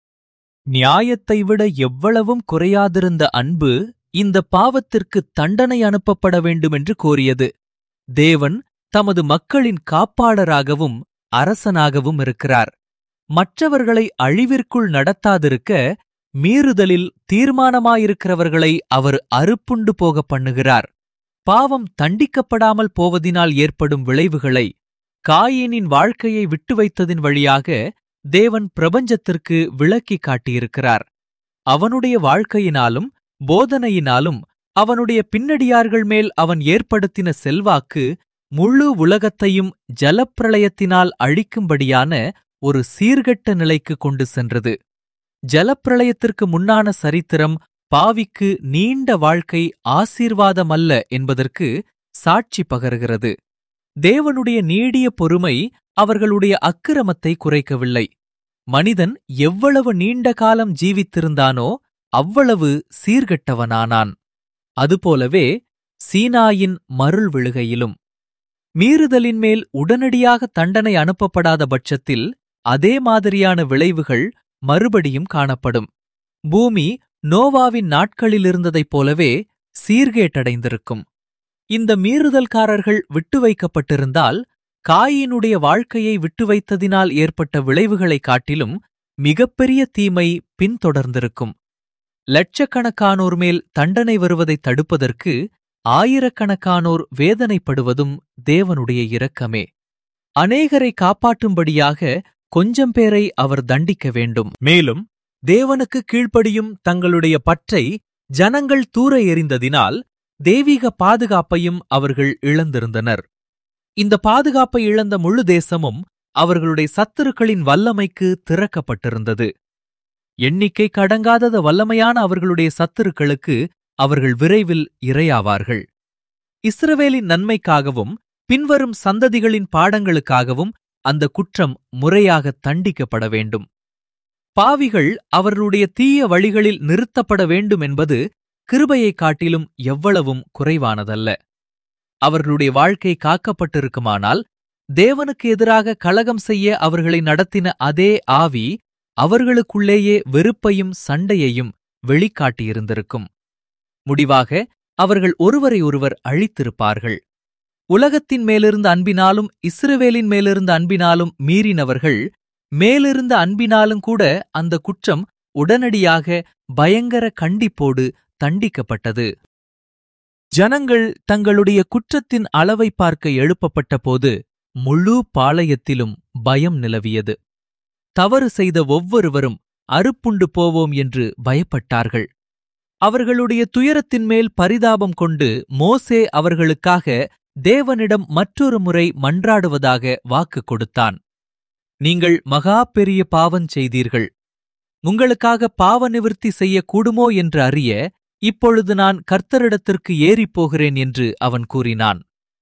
நியாயத்தை விட எவ்வளவும் குறையாதிருந்த அன்பு இந்த பாவத்திற்கு தண்டனை அனுப்பப்பட வேண்டுமென்று கோரியது தேவன் தமது மக்களின் காப்பாளராகவும் அரசனாகவும் இருக்கிறார் மற்றவர்களை அழிவிற்குள் நடத்தாதிருக்க மீறுதலில் தீர்மானமாயிருக்கிறவர்களை அவர் அறுப்புண்டு போக பண்ணுகிறார் பாவம் தண்டிக்கப்படாமல் போவதினால் ஏற்படும் விளைவுகளை காயினின் வாழ்க்கையை விட்டு வைத்ததின் வழியாக தேவன் பிரபஞ்சத்திற்கு விளக்கி காட்டியிருக்கிறார் அவனுடைய வாழ்க்கையினாலும் போதனையினாலும் அவனுடைய பின்னடியார்கள் மேல் அவன் ஏற்படுத்தின செல்வாக்கு முழு உலகத்தையும் ஜலப்பிரளயத்தினால் அழிக்கும்படியான ஒரு சீர்கெட்ட நிலைக்கு கொண்டு சென்றது ஜலப்பிரளயத்திற்கு முன்னான சரித்திரம் பாவிக்கு நீண்ட வாழ்க்கை ஆசீர்வாதமல்ல என்பதற்கு சாட்சி பகர்கிறது தேவனுடைய நீடிய பொறுமை அவர்களுடைய அக்கிரமத்தை குறைக்கவில்லை மனிதன் எவ்வளவு நீண்ட காலம் ஜீவித்திருந்தானோ அவ்வளவு சீர்கெட்டவனானான் அதுபோலவே சீனாயின் மருள் விழுகையிலும் மீறுதலின் மேல் உடனடியாக தண்டனை அனுப்பப்படாத பட்சத்தில் அதே மாதிரியான விளைவுகள் மறுபடியும் காணப்படும் பூமி நோவாவின் நாட்களிலிருந்ததைப் போலவே சீர்கேட்டடைந்திருக்கும் இந்த மீறுதல்காரர்கள் விட்டு வைக்கப்பட்டிருந்தால் காயினுடைய வாழ்க்கையை விட்டு வைத்ததினால் ஏற்பட்ட விளைவுகளைக் காட்டிலும் மிகப்பெரிய தீமை பின்தொடர்ந்திருக்கும் லட்சக்கணக்கானோர் மேல் தண்டனை வருவதைத் தடுப்பதற்கு ஆயிரக்கணக்கானோர் வேதனைப்படுவதும் தேவனுடைய இரக்கமே அநேகரை காப்பாற்றும்படியாக கொஞ்சம் பேரை அவர் தண்டிக்க வேண்டும் மேலும் தேவனுக்கு கீழ்ப்படியும் தங்களுடைய பற்றை ஜனங்கள் தூர எறிந்ததினால் தெய்வீக பாதுகாப்பையும் அவர்கள் இழந்திருந்தனர் இந்த பாதுகாப்பை இழந்த முழு தேசமும் அவர்களுடைய சத்துருக்களின் வல்லமைக்கு திறக்கப்பட்டிருந்தது எண்ணிக்கை கடங்காதத வல்லமையான அவர்களுடைய சத்துருக்களுக்கு அவர்கள் விரைவில் இரையாவார்கள் இஸ்ரவேலின் நன்மைக்காகவும் பின்வரும் சந்ததிகளின் பாடங்களுக்காகவும் அந்த குற்றம் முறையாக தண்டிக்கப்பட வேண்டும் பாவிகள் அவர்களுடைய தீய வழிகளில் நிறுத்தப்பட வேண்டும் என்பது கிருபையைக் காட்டிலும் எவ்வளவும் குறைவானதல்ல அவர்களுடைய வாழ்க்கை காக்கப்பட்டிருக்குமானால் தேவனுக்கு எதிராக கலகம் செய்ய அவர்களை நடத்தின அதே ஆவி அவர்களுக்குள்ளேயே வெறுப்பையும் சண்டையையும் வெளிக்காட்டியிருந்திருக்கும் முடிவாக அவர்கள் ஒருவரை ஒருவர் அழித்திருப்பார்கள் உலகத்தின் மேலிருந்த அன்பினாலும் இஸ்ரவேலின் மேலிருந்த அன்பினாலும் மீறினவர்கள் மேலிருந்த அன்பினாலும் கூட அந்த குற்றம் உடனடியாக பயங்கர கண்டிப்போடு தண்டிக்கப்பட்டது ஜனங்கள் தங்களுடைய குற்றத்தின் அளவை பார்க்க எழுப்பப்பட்டபோது முழு பாளையத்திலும் பயம் நிலவியது தவறு செய்த ஒவ்வொருவரும் அறுப்புண்டு போவோம் என்று பயப்பட்டார்கள் அவர்களுடைய துயரத்தின் மேல் பரிதாபம் கொண்டு மோசே அவர்களுக்காக தேவனிடம் மற்றொரு முறை மன்றாடுவதாக வாக்கு கொடுத்தான் நீங்கள் மகா பெரிய பாவம் செய்தீர்கள் உங்களுக்காக பாவ நிவிர்த்தி செய்யக்கூடுமோ என்று அறிய இப்பொழுது நான் கர்த்தரிடத்திற்கு ஏறிப் போகிறேன் என்று அவன் கூறினான்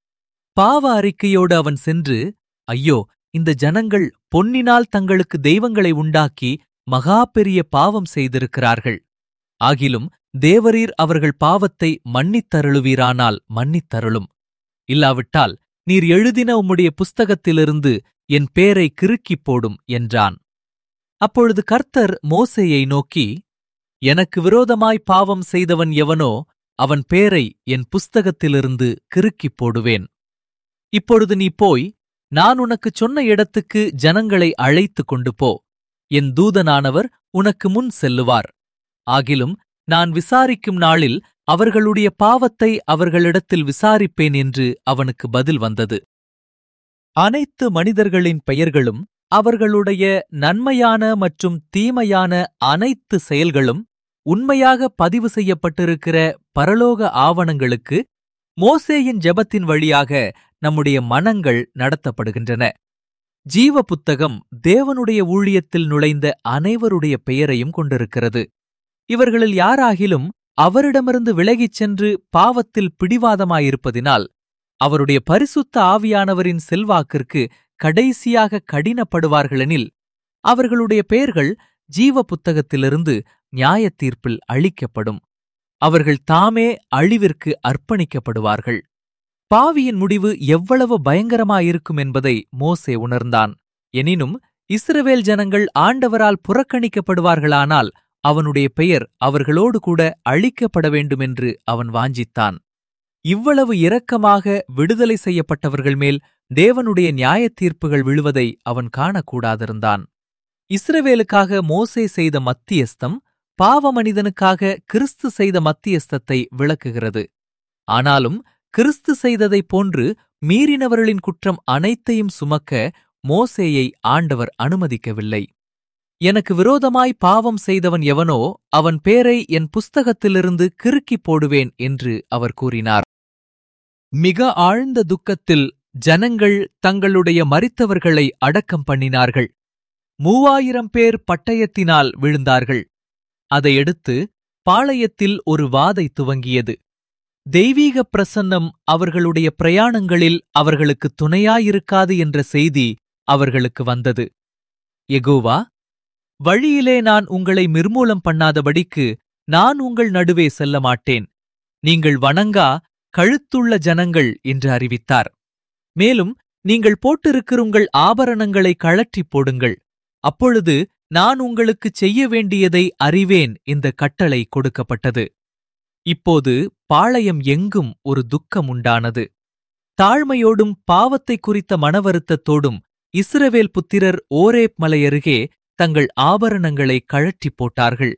பாவ அறிக்கையோடு அவன் சென்று ஐயோ இந்த ஜனங்கள் பொன்னினால் தங்களுக்கு தெய்வங்களை உண்டாக்கி மகா பெரிய பாவம் செய்திருக்கிறார்கள் ஆகிலும் தேவரீர் அவர்கள் பாவத்தை மன்னித்தருளுவீரானால் மன்னித்தருளும் இல்லாவிட்டால் நீர் எழுதின உம்முடைய புஸ்தகத்திலிருந்து என் பேரை கிறுக்கிப் போடும் என்றான் அப்பொழுது கர்த்தர் மோசேயை நோக்கி எனக்கு விரோதமாய் பாவம் செய்தவன் எவனோ அவன் பேரை என் புஸ்தகத்திலிருந்து கிறுக்கிப் போடுவேன் இப்பொழுது நீ போய் நான் உனக்குச் சொன்ன இடத்துக்கு ஜனங்களை அழைத்துக் கொண்டு போ என் தூதனானவர் உனக்கு முன் செல்லுவார் ஆகிலும் நான் விசாரிக்கும் நாளில் அவர்களுடைய பாவத்தை அவர்களிடத்தில் விசாரிப்பேன் என்று அவனுக்கு பதில் வந்தது அனைத்து மனிதர்களின் பெயர்களும் அவர்களுடைய நன்மையான மற்றும் தீமையான அனைத்து செயல்களும் உண்மையாக பதிவு செய்யப்பட்டிருக்கிற பரலோக ஆவணங்களுக்கு மோசேயின் ஜெபத்தின் வழியாக நம்முடைய மனங்கள் நடத்தப்படுகின்றன ஜீவ புத்தகம் தேவனுடைய ஊழியத்தில் நுழைந்த அனைவருடைய பெயரையும் கொண்டிருக்கிறது இவர்களில் யாராகிலும் அவரிடமிருந்து விலகிச் சென்று பாவத்தில் பிடிவாதமாயிருப்பதினால் அவருடைய பரிசுத்த ஆவியானவரின் செல்வாக்கிற்கு கடைசியாக கடினப்படுவார்களெனில் அவர்களுடைய பெயர்கள் ஜீவ புத்தகத்திலிருந்து நியாயத் தீர்ப்பில் அளிக்கப்படும் அவர்கள் தாமே அழிவிற்கு அர்ப்பணிக்கப்படுவார்கள் பாவியின் முடிவு எவ்வளவு பயங்கரமாயிருக்கும் என்பதை மோசே உணர்ந்தான் எனினும் இஸ்ரவேல் ஜனங்கள் ஆண்டவரால் புறக்கணிக்கப்படுவார்களானால் அவனுடைய பெயர் அவர்களோடு கூட அழிக்கப்பட வேண்டுமென்று அவன் வாஞ்சித்தான் இவ்வளவு இரக்கமாக விடுதலை செய்யப்பட்டவர்கள் மேல் தேவனுடைய நியாயத் தீர்ப்புகள் விழுவதை அவன் காணக்கூடாதிருந்தான் இஸ்ரவேலுக்காக மோசே செய்த மத்தியஸ்தம் பாவ மனிதனுக்காக கிறிஸ்து செய்த மத்தியஸ்தத்தை விளக்குகிறது ஆனாலும் கிறிஸ்து செய்ததைப் போன்று மீறினவர்களின் குற்றம் அனைத்தையும் சுமக்க மோசேயை ஆண்டவர் அனுமதிக்கவில்லை எனக்கு விரோதமாய் பாவம் செய்தவன் எவனோ அவன் பேரை என் புஸ்தகத்திலிருந்து கிறுக்கிப் போடுவேன் என்று அவர் கூறினார் மிக ஆழ்ந்த துக்கத்தில் ஜனங்கள் தங்களுடைய மரித்தவர்களை அடக்கம் பண்ணினார்கள் மூவாயிரம் பேர் பட்டயத்தினால் விழுந்தார்கள் அதையடுத்து பாளையத்தில் ஒரு வாதை துவங்கியது தெய்வீக பிரசன்னம் அவர்களுடைய பிரயாணங்களில் அவர்களுக்கு துணையாயிருக்காது என்ற செய்தி அவர்களுக்கு வந்தது எகோவா வழியிலே நான் உங்களை நிர்மூலம் பண்ணாதபடிக்கு நான் உங்கள் நடுவே செல்ல மாட்டேன் நீங்கள் வணங்கா கழுத்துள்ள ஜனங்கள் என்று அறிவித்தார் மேலும் நீங்கள் போட்டிருக்கிற உங்கள் ஆபரணங்களை கழற்றிப் போடுங்கள் அப்பொழுது நான் உங்களுக்குச் செய்ய வேண்டியதை அறிவேன் இந்த கட்டளை கொடுக்கப்பட்டது இப்போது பாளையம் எங்கும் ஒரு துக்கம் உண்டானது தாழ்மையோடும் பாவத்தை குறித்த மனவருத்தத்தோடும் இஸ்ரவேல் புத்திரர் ஓரேப் மலையருகே தங்கள் ஆபரணங்களை கழற்றிப் போட்டார்கள்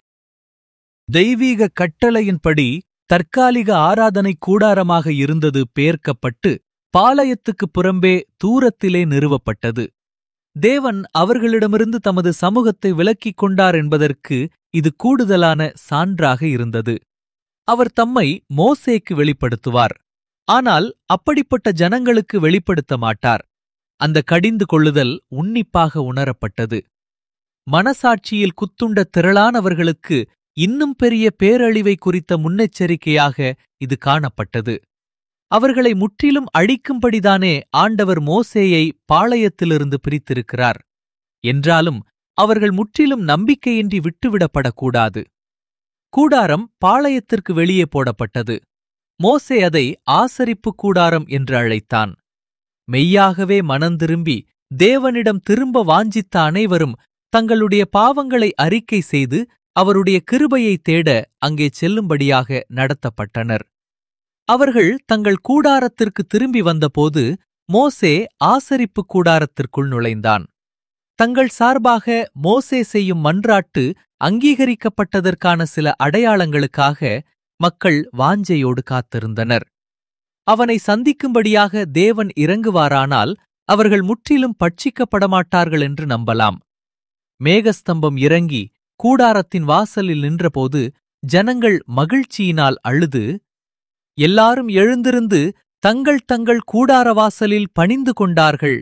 தெய்வீக கட்டளையின்படி தற்காலிக ஆராதனை கூடாரமாக இருந்தது பேர்க்கப்பட்டு பாளையத்துக்குப் புறம்பே தூரத்திலே நிறுவப்பட்டது தேவன் அவர்களிடமிருந்து தமது சமூகத்தை விலக்கிக் கொண்டார் என்பதற்கு இது கூடுதலான சான்றாக இருந்தது அவர் தம்மை மோசேக்கு வெளிப்படுத்துவார் ஆனால் அப்படிப்பட்ட ஜனங்களுக்கு வெளிப்படுத்த மாட்டார் அந்த கடிந்து கொள்ளுதல் உன்னிப்பாக உணரப்பட்டது மனசாட்சியில் குத்துண்ட திரளானவர்களுக்கு இன்னும் பெரிய பேரழிவை குறித்த முன்னெச்சரிக்கையாக இது காணப்பட்டது அவர்களை முற்றிலும் அழிக்கும்படிதானே ஆண்டவர் மோசேயை பாளையத்திலிருந்து பிரித்திருக்கிறார் என்றாலும் அவர்கள் முற்றிலும் நம்பிக்கையின்றி விட்டுவிடப்படக்கூடாது கூடாரம் பாளையத்திற்கு வெளியே போடப்பட்டது மோசே அதை ஆசரிப்பு கூடாரம் என்று அழைத்தான் மெய்யாகவே மனந்திரும்பி தேவனிடம் திரும்ப வாஞ்சித்த அனைவரும் தங்களுடைய பாவங்களை அறிக்கை செய்து அவருடைய கிருபையை தேட அங்கே செல்லும்படியாக நடத்தப்பட்டனர் அவர்கள் தங்கள் கூடாரத்திற்கு திரும்பி வந்தபோது மோசே ஆசரிப்பு கூடாரத்திற்குள் நுழைந்தான் தங்கள் சார்பாக மோசே செய்யும் மன்றாட்டு அங்கீகரிக்கப்பட்டதற்கான சில அடையாளங்களுக்காக மக்கள் வாஞ்சையோடு காத்திருந்தனர் அவனை சந்திக்கும்படியாக தேவன் இறங்குவாரானால் அவர்கள் முற்றிலும் பட்சிக்கப்படமாட்டார்கள் என்று நம்பலாம் மேகஸ்தம்பம் இறங்கி கூடாரத்தின் வாசலில் நின்றபோது ஜனங்கள் மகிழ்ச்சியினால் அழுது எல்லாரும் எழுந்திருந்து தங்கள் தங்கள் கூடார வாசலில் பணிந்து கொண்டார்கள்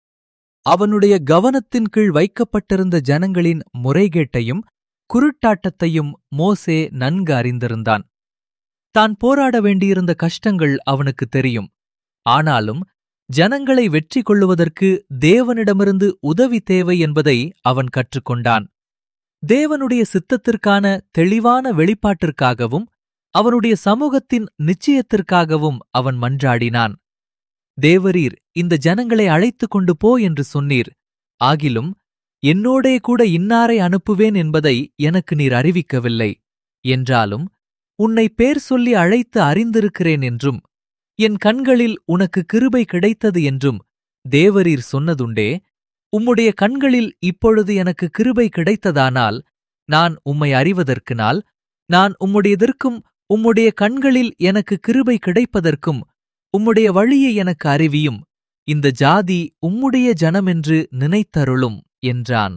அவனுடைய கவனத்தின் கீழ் வைக்கப்பட்டிருந்த ஜனங்களின் முறைகேட்டையும் குருட்டாட்டத்தையும் மோசே நன்கு அறிந்திருந்தான் தான் போராட வேண்டியிருந்த கஷ்டங்கள் அவனுக்கு தெரியும் ஆனாலும் ஜனங்களை வெற்றி கொள்ளுவதற்கு தேவனிடமிருந்து உதவி தேவை என்பதை அவன் கற்றுக்கொண்டான் தேவனுடைய சித்தத்திற்கான தெளிவான வெளிப்பாட்டிற்காகவும் அவனுடைய சமூகத்தின் நிச்சயத்திற்காகவும் அவன் மன்றாடினான் தேவரீர் இந்த ஜனங்களை அழைத்துக் கொண்டு போ என்று சொன்னீர் ஆகிலும் என்னோடே கூட இன்னாரை அனுப்புவேன் என்பதை எனக்கு நீர் அறிவிக்கவில்லை என்றாலும் உன்னை பேர் சொல்லி அழைத்து அறிந்திருக்கிறேன் என்றும் என் கண்களில் உனக்கு கிருபை கிடைத்தது என்றும் தேவரீர் சொன்னதுண்டே உம்முடைய கண்களில் இப்பொழுது எனக்கு கிருபை கிடைத்ததானால் நான் உம்மை அறிவதற்கு நாள் நான் உம்முடையதற்கும் உம்முடைய கண்களில் எனக்கு கிருபை கிடைப்பதற்கும் உம்முடைய வழியை எனக்கு அறிவியும் இந்த ஜாதி உம்முடைய ஜனமென்று நினைத்தருளும் என்றான்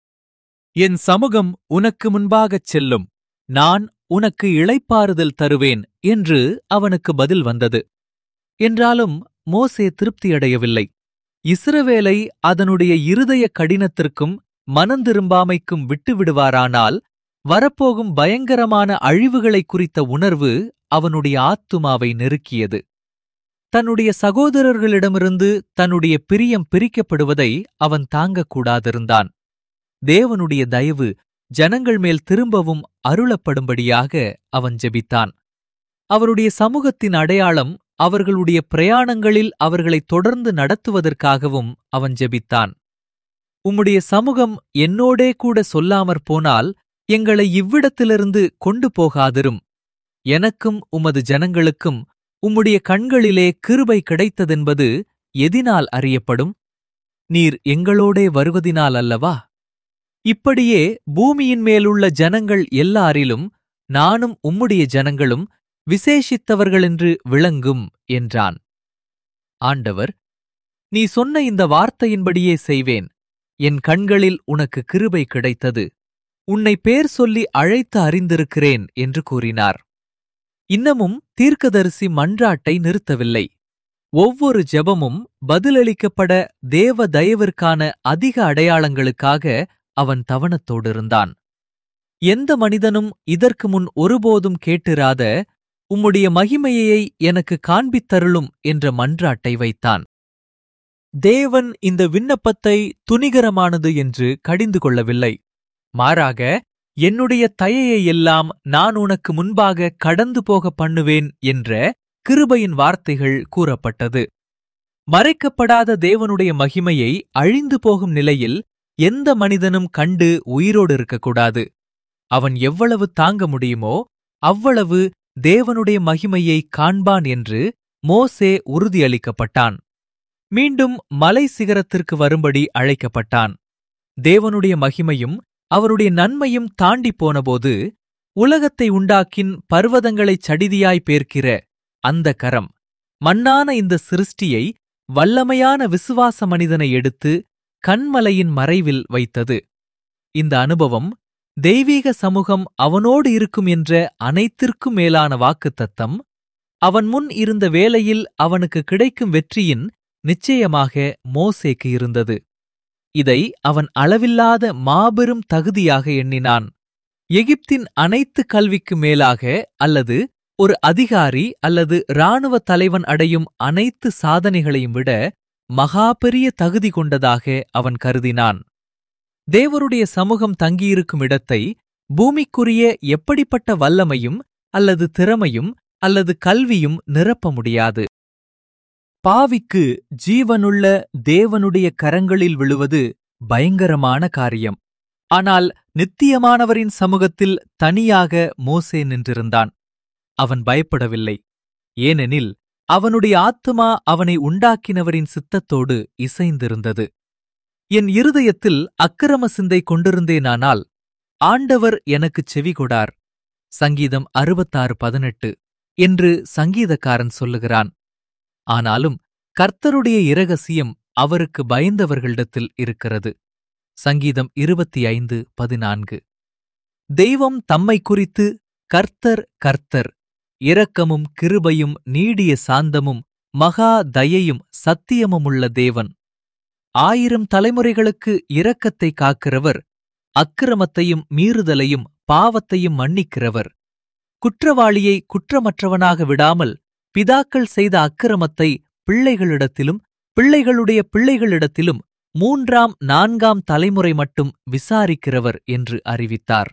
என் சமூகம் உனக்கு முன்பாகச் செல்லும் நான் உனக்கு இளைப்பாறுதல் தருவேன் என்று அவனுக்கு பதில் வந்தது என்றாலும் மோசே திருப்தியடையவில்லை இஸ்ரவேலை அதனுடைய இருதய கடினத்திற்கும் மனந்திரும்பாமைக்கும் விட்டுவிடுவாரானால் வரப்போகும் பயங்கரமான அழிவுகளை குறித்த உணர்வு அவனுடைய ஆத்துமாவை நெருக்கியது தன்னுடைய சகோதரர்களிடமிருந்து தன்னுடைய பிரியம் பிரிக்கப்படுவதை அவன் தாங்கக்கூடாதிருந்தான் தேவனுடைய தயவு ஜனங்கள் மேல் திரும்பவும் அருளப்படும்படியாக அவன் ஜெபித்தான் அவருடைய சமூகத்தின் அடையாளம் அவர்களுடைய பிரயாணங்களில் அவர்களை தொடர்ந்து நடத்துவதற்காகவும் அவன் ஜெபித்தான் உம்முடைய சமூகம் என்னோடே கூட சொல்லாமற் போனால் எங்களை இவ்விடத்திலிருந்து கொண்டு போகாதிரும் எனக்கும் உமது ஜனங்களுக்கும் உம்முடைய கண்களிலே கிருபை கிடைத்ததென்பது எதினால் அறியப்படும் நீர் எங்களோடே வருவதினால் அல்லவா இப்படியே பூமியின் மேலுள்ள ஜனங்கள் எல்லாரிலும் நானும் உம்முடைய ஜனங்களும் விசேஷித்தவர்களென்று விளங்கும் என்றான் ஆண்டவர் நீ சொன்ன இந்த வார்த்தையின்படியே செய்வேன் என் கண்களில் உனக்கு கிருபை கிடைத்தது உன்னை பேர் சொல்லி அழைத்து அறிந்திருக்கிறேன் என்று கூறினார் இன்னமும் தீர்க்கதரிசி மன்றாட்டை நிறுத்தவில்லை ஒவ்வொரு ஜெபமும் பதிலளிக்கப்பட தேவ தயவிற்கான அதிக அடையாளங்களுக்காக அவன் தவணத்தோடிருந்தான் எந்த மனிதனும் இதற்கு முன் ஒருபோதும் கேட்டிராத உம்முடைய மகிமையை எனக்கு காண்பித்தருளும் என்ற மன்றாட்டை வைத்தான் தேவன் இந்த விண்ணப்பத்தை துணிகரமானது என்று கடிந்து கொள்ளவில்லை மாறாக என்னுடைய தயையை எல்லாம் நான் உனக்கு முன்பாக கடந்து போக பண்ணுவேன் என்ற கிருபையின் வார்த்தைகள் கூறப்பட்டது மறைக்கப்படாத தேவனுடைய மகிமையை அழிந்து போகும் நிலையில் எந்த மனிதனும் கண்டு உயிரோடு இருக்கக்கூடாது அவன் எவ்வளவு தாங்க முடியுமோ அவ்வளவு தேவனுடைய மகிமையை காண்பான் என்று மோசே உறுதியளிக்கப்பட்டான் மீண்டும் மலை சிகரத்திற்கு வரும்படி அழைக்கப்பட்டான் தேவனுடைய மகிமையும் அவருடைய நன்மையும் தாண்டி போனபோது உலகத்தை உண்டாக்கின் பர்வதங்களைச் சடிதியாய் பேர்க்கிற அந்த கரம் மண்ணான இந்த சிருஷ்டியை வல்லமையான விசுவாச மனிதனை எடுத்து கண்மலையின் மறைவில் வைத்தது இந்த அனுபவம் தெய்வீக சமூகம் அவனோடு இருக்கும் என்ற அனைத்திற்கும் மேலான வாக்குத்தத்தம் அவன் முன் இருந்த வேலையில் அவனுக்கு கிடைக்கும் வெற்றியின் நிச்சயமாக மோசேக்கு இருந்தது இதை அவன் அளவில்லாத மாபெரும் தகுதியாக எண்ணினான் எகிப்தின் அனைத்து கல்விக்கு மேலாக அல்லது ஒரு அதிகாரி அல்லது இராணுவ தலைவன் அடையும் அனைத்து சாதனைகளையும் விட மகா பெரிய தகுதி கொண்டதாக அவன் கருதினான் தேவருடைய சமூகம் தங்கியிருக்கும் இடத்தை பூமிக்குரிய எப்படிப்பட்ட வல்லமையும் அல்லது திறமையும் அல்லது கல்வியும் நிரப்ப முடியாது பாவிக்கு ஜீவனுள்ள தேவனுடைய கரங்களில் விழுவது பயங்கரமான காரியம் ஆனால் நித்தியமானவரின் சமூகத்தில் தனியாக மோசே நின்றிருந்தான் அவன் பயப்படவில்லை ஏனெனில் அவனுடைய ஆத்துமா அவனை உண்டாக்கினவரின் சித்தத்தோடு இசைந்திருந்தது என் இருதயத்தில் அக்கிரம சிந்தை கொண்டிருந்தேனானால் ஆண்டவர் எனக்குச் செவிகொடார் சங்கீதம் அறுபத்தாறு பதினெட்டு என்று சங்கீதக்காரன் சொல்லுகிறான் ஆனாலும் கர்த்தருடைய இரகசியம் அவருக்கு பயந்தவர்களிடத்தில் இருக்கிறது சங்கீதம் இருபத்தி ஐந்து பதினான்கு தெய்வம் தம்மை குறித்து கர்த்தர் கர்த்தர் இரக்கமும் கிருபையும் நீடிய சாந்தமும் மகா தயையும் சத்தியமுமுள்ள தேவன் ஆயிரம் தலைமுறைகளுக்கு இரக்கத்தை காக்கிறவர் அக்கிரமத்தையும் மீறுதலையும் பாவத்தையும் மன்னிக்கிறவர் குற்றவாளியை குற்றமற்றவனாக விடாமல் பிதாக்கள் செய்த அக்கிரமத்தை பிள்ளைகளிடத்திலும் பிள்ளைகளுடைய பிள்ளைகளிடத்திலும் மூன்றாம் நான்காம் தலைமுறை மட்டும் விசாரிக்கிறவர் என்று அறிவித்தார்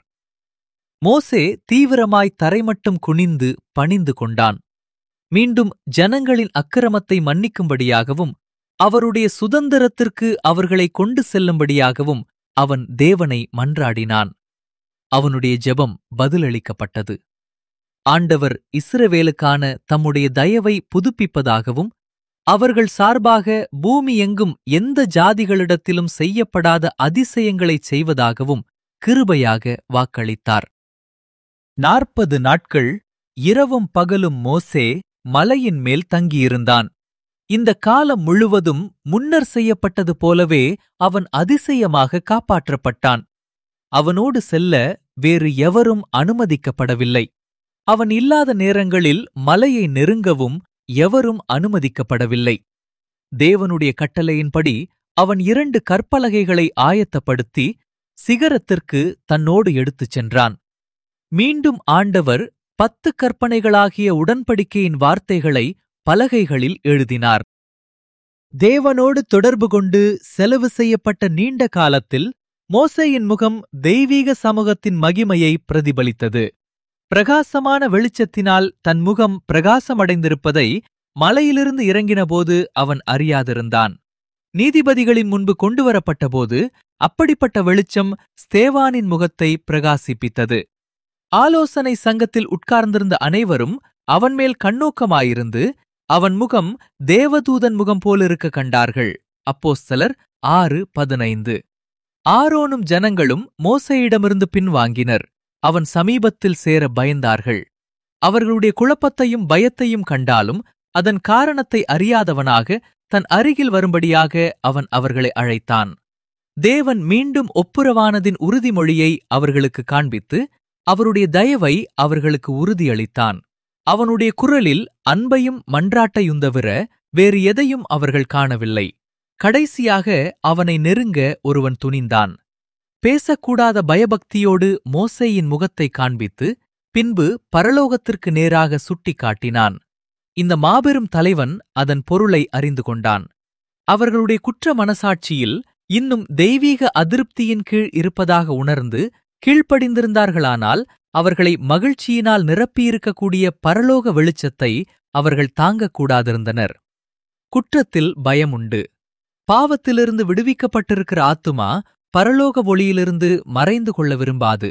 மோசே தீவிரமாய் தரைமட்டும் குனிந்து பணிந்து கொண்டான் மீண்டும் ஜனங்களின் அக்கிரமத்தை மன்னிக்கும்படியாகவும் அவருடைய சுதந்திரத்திற்கு அவர்களை கொண்டு செல்லும்படியாகவும் அவன் தேவனை மன்றாடினான் அவனுடைய ஜெபம் பதிலளிக்கப்பட்டது ஆண்டவர் இஸ்ரவேலுக்கான தம்முடைய தயவை புதுப்பிப்பதாகவும் அவர்கள் சார்பாக பூமி எங்கும் எந்த ஜாதிகளிடத்திலும் செய்யப்படாத அதிசயங்களைச் செய்வதாகவும் கிருபையாக வாக்களித்தார் நாற்பது நாட்கள் இரவும் பகலும் மோசே மலையின் மேல் தங்கியிருந்தான் இந்த காலம் முழுவதும் முன்னர் செய்யப்பட்டது போலவே அவன் அதிசயமாக காப்பாற்றப்பட்டான் அவனோடு செல்ல வேறு எவரும் அனுமதிக்கப்படவில்லை அவன் இல்லாத நேரங்களில் மலையை நெருங்கவும் எவரும் அனுமதிக்கப்படவில்லை தேவனுடைய கட்டளையின்படி அவன் இரண்டு கற்பலகைகளை ஆயத்தப்படுத்தி சிகரத்திற்கு தன்னோடு எடுத்துச் சென்றான் மீண்டும் ஆண்டவர் பத்து கற்பனைகளாகிய உடன்படிக்கையின் வார்த்தைகளை பலகைகளில் எழுதினார் தேவனோடு தொடர்பு கொண்டு செலவு செய்யப்பட்ட நீண்ட காலத்தில் மோசேயின் முகம் தெய்வீக சமூகத்தின் மகிமையை பிரதிபலித்தது பிரகாசமான வெளிச்சத்தினால் தன் முகம் பிரகாசமடைந்திருப்பதை மலையிலிருந்து இறங்கினபோது அவன் அறியாதிருந்தான் நீதிபதிகளின் முன்பு கொண்டுவரப்பட்டபோது அப்படிப்பட்ட வெளிச்சம் ஸ்தேவானின் முகத்தை பிரகாசிப்பித்தது ஆலோசனை சங்கத்தில் உட்கார்ந்திருந்த அனைவரும் அவன் மேல் கண்ணோக்கமாயிருந்து அவன் முகம் தேவதூதன் முகம் போலிருக்க கண்டார்கள் அப்போஸ்தலர் ஆறு பதினைந்து ஆரோனும் ஜனங்களும் மோசையிடமிருந்து பின்வாங்கினர் அவன் சமீபத்தில் சேர பயந்தார்கள் அவர்களுடைய குழப்பத்தையும் பயத்தையும் கண்டாலும் அதன் காரணத்தை அறியாதவனாக தன் அருகில் வரும்படியாக அவன் அவர்களை அழைத்தான் தேவன் மீண்டும் ஒப்புரவானதின் உறுதிமொழியை அவர்களுக்கு காண்பித்து அவருடைய தயவை அவர்களுக்கு உறுதியளித்தான் அவனுடைய குரலில் அன்பையும் மன்றாட்டையுந்தவிர வேறு எதையும் அவர்கள் காணவில்லை கடைசியாக அவனை நெருங்க ஒருவன் துணிந்தான் பேசக்கூடாத பயபக்தியோடு மோசேயின் முகத்தை காண்பித்து பின்பு பரலோகத்திற்கு நேராக சுட்டிக் காட்டினான் இந்த மாபெரும் தலைவன் அதன் பொருளை அறிந்து கொண்டான் அவர்களுடைய குற்ற மனசாட்சியில் இன்னும் தெய்வீக அதிருப்தியின் கீழ் இருப்பதாக உணர்ந்து கீழ்ப்படிந்திருந்தார்களானால் அவர்களை மகிழ்ச்சியினால் நிரப்பியிருக்கக்கூடிய பரலோக வெளிச்சத்தை அவர்கள் தாங்கக்கூடாதிருந்தனர் குற்றத்தில் பயமுண்டு பாவத்திலிருந்து விடுவிக்கப்பட்டிருக்கிற ஆத்துமா பரலோக ஒளியிலிருந்து மறைந்து கொள்ள விரும்பாது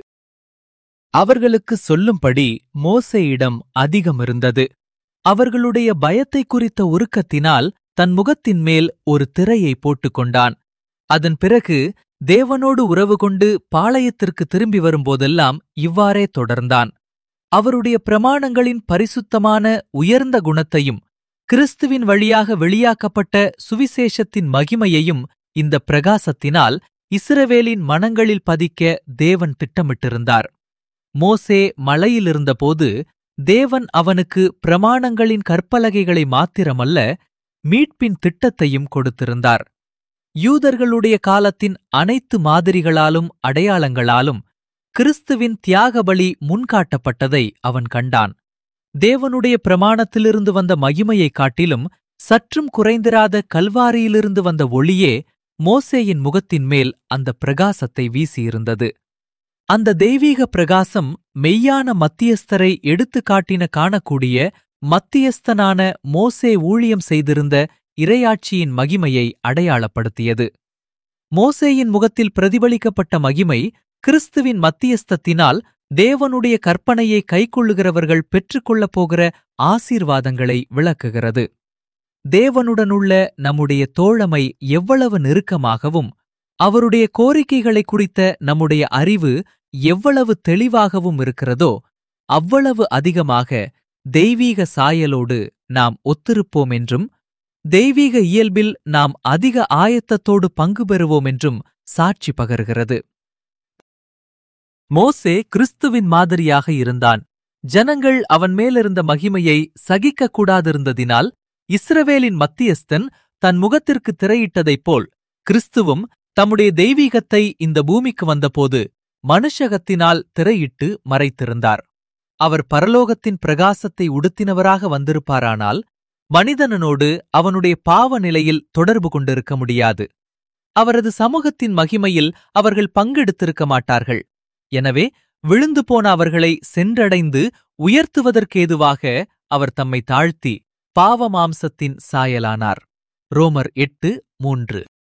அவர்களுக்கு சொல்லும்படி மோசேயிடம் அதிகம் இருந்தது அவர்களுடைய பயத்தை குறித்த உருக்கத்தினால் தன் முகத்தின் மேல் ஒரு திரையை போட்டுக்கொண்டான் அதன் பிறகு தேவனோடு உறவு கொண்டு பாளையத்திற்கு திரும்பி வரும்போதெல்லாம் இவ்வாறே தொடர்ந்தான் அவருடைய பிரமாணங்களின் பரிசுத்தமான உயர்ந்த குணத்தையும் கிறிஸ்துவின் வழியாக வெளியாக்கப்பட்ட சுவிசேஷத்தின் மகிமையையும் இந்த பிரகாசத்தினால் இஸ்ரவேலின் மனங்களில் பதிக்க தேவன் திட்டமிட்டிருந்தார் மோசே மலையிலிருந்தபோது தேவன் அவனுக்கு பிரமாணங்களின் கற்பலகைகளை மாத்திரமல்ல மீட்பின் திட்டத்தையும் கொடுத்திருந்தார் யூதர்களுடைய காலத்தின் அனைத்து மாதிரிகளாலும் அடையாளங்களாலும் கிறிஸ்துவின் தியாகபலி முன்காட்டப்பட்டதை அவன் கண்டான் தேவனுடைய பிரமாணத்திலிருந்து வந்த மகிமையைக் காட்டிலும் சற்றும் குறைந்திராத கல்வாரியிலிருந்து வந்த ஒளியே மோசேயின் முகத்தின் மேல் அந்த பிரகாசத்தை வீசியிருந்தது அந்த தெய்வீக பிரகாசம் மெய்யான மத்தியஸ்தரை எடுத்துக் காட்டின காணக்கூடிய மத்தியஸ்தனான மோசே ஊழியம் செய்திருந்த இரையாட்சியின் மகிமையை அடையாளப்படுத்தியது மோசேயின் முகத்தில் பிரதிபலிக்கப்பட்ட மகிமை கிறிஸ்துவின் மத்தியஸ்தத்தினால் தேவனுடைய கற்பனையை கைக்கொள்ளுகிறவர்கள் பெற்றுக்கொள்ளப் போகிற ஆசீர்வாதங்களை விளக்குகிறது தேவனுடனுள்ள நம்முடைய தோழமை எவ்வளவு நெருக்கமாகவும் அவருடைய கோரிக்கைகளை குறித்த நம்முடைய அறிவு எவ்வளவு தெளிவாகவும் இருக்கிறதோ அவ்வளவு அதிகமாக தெய்வீக சாயலோடு நாம் ஒத்திருப்போம் என்றும் தெய்வீக இயல்பில் நாம் அதிக ஆயத்தத்தோடு பங்கு பெறுவோம் என்றும் சாட்சி பகர்கிறது மோசே கிறிஸ்துவின் மாதிரியாக இருந்தான் ஜனங்கள் அவன் மேலிருந்த மகிமையை சகிக்கக் கூடாதிருந்ததினால் இஸ்ரவேலின் மத்தியஸ்தன் தன் முகத்திற்கு திரையிட்டதைப் போல் கிறிஸ்துவும் தம்முடைய தெய்வீகத்தை இந்த பூமிக்கு வந்தபோது மனுஷகத்தினால் திரையிட்டு மறைத்திருந்தார் அவர் பரலோகத்தின் பிரகாசத்தை உடுத்தினவராக வந்திருப்பாரானால் மனிதனோடு அவனுடைய பாவ நிலையில் தொடர்பு கொண்டிருக்க முடியாது அவரது சமூகத்தின் மகிமையில் அவர்கள் பங்கெடுத்திருக்க மாட்டார்கள் எனவே விழுந்து போன அவர்களை சென்றடைந்து உயர்த்துவதற்கேதுவாக அவர் தம்மை தாழ்த்தி பாவ மாம்சத்தின் சாயலானார் ரோமர் எட்டு மூன்று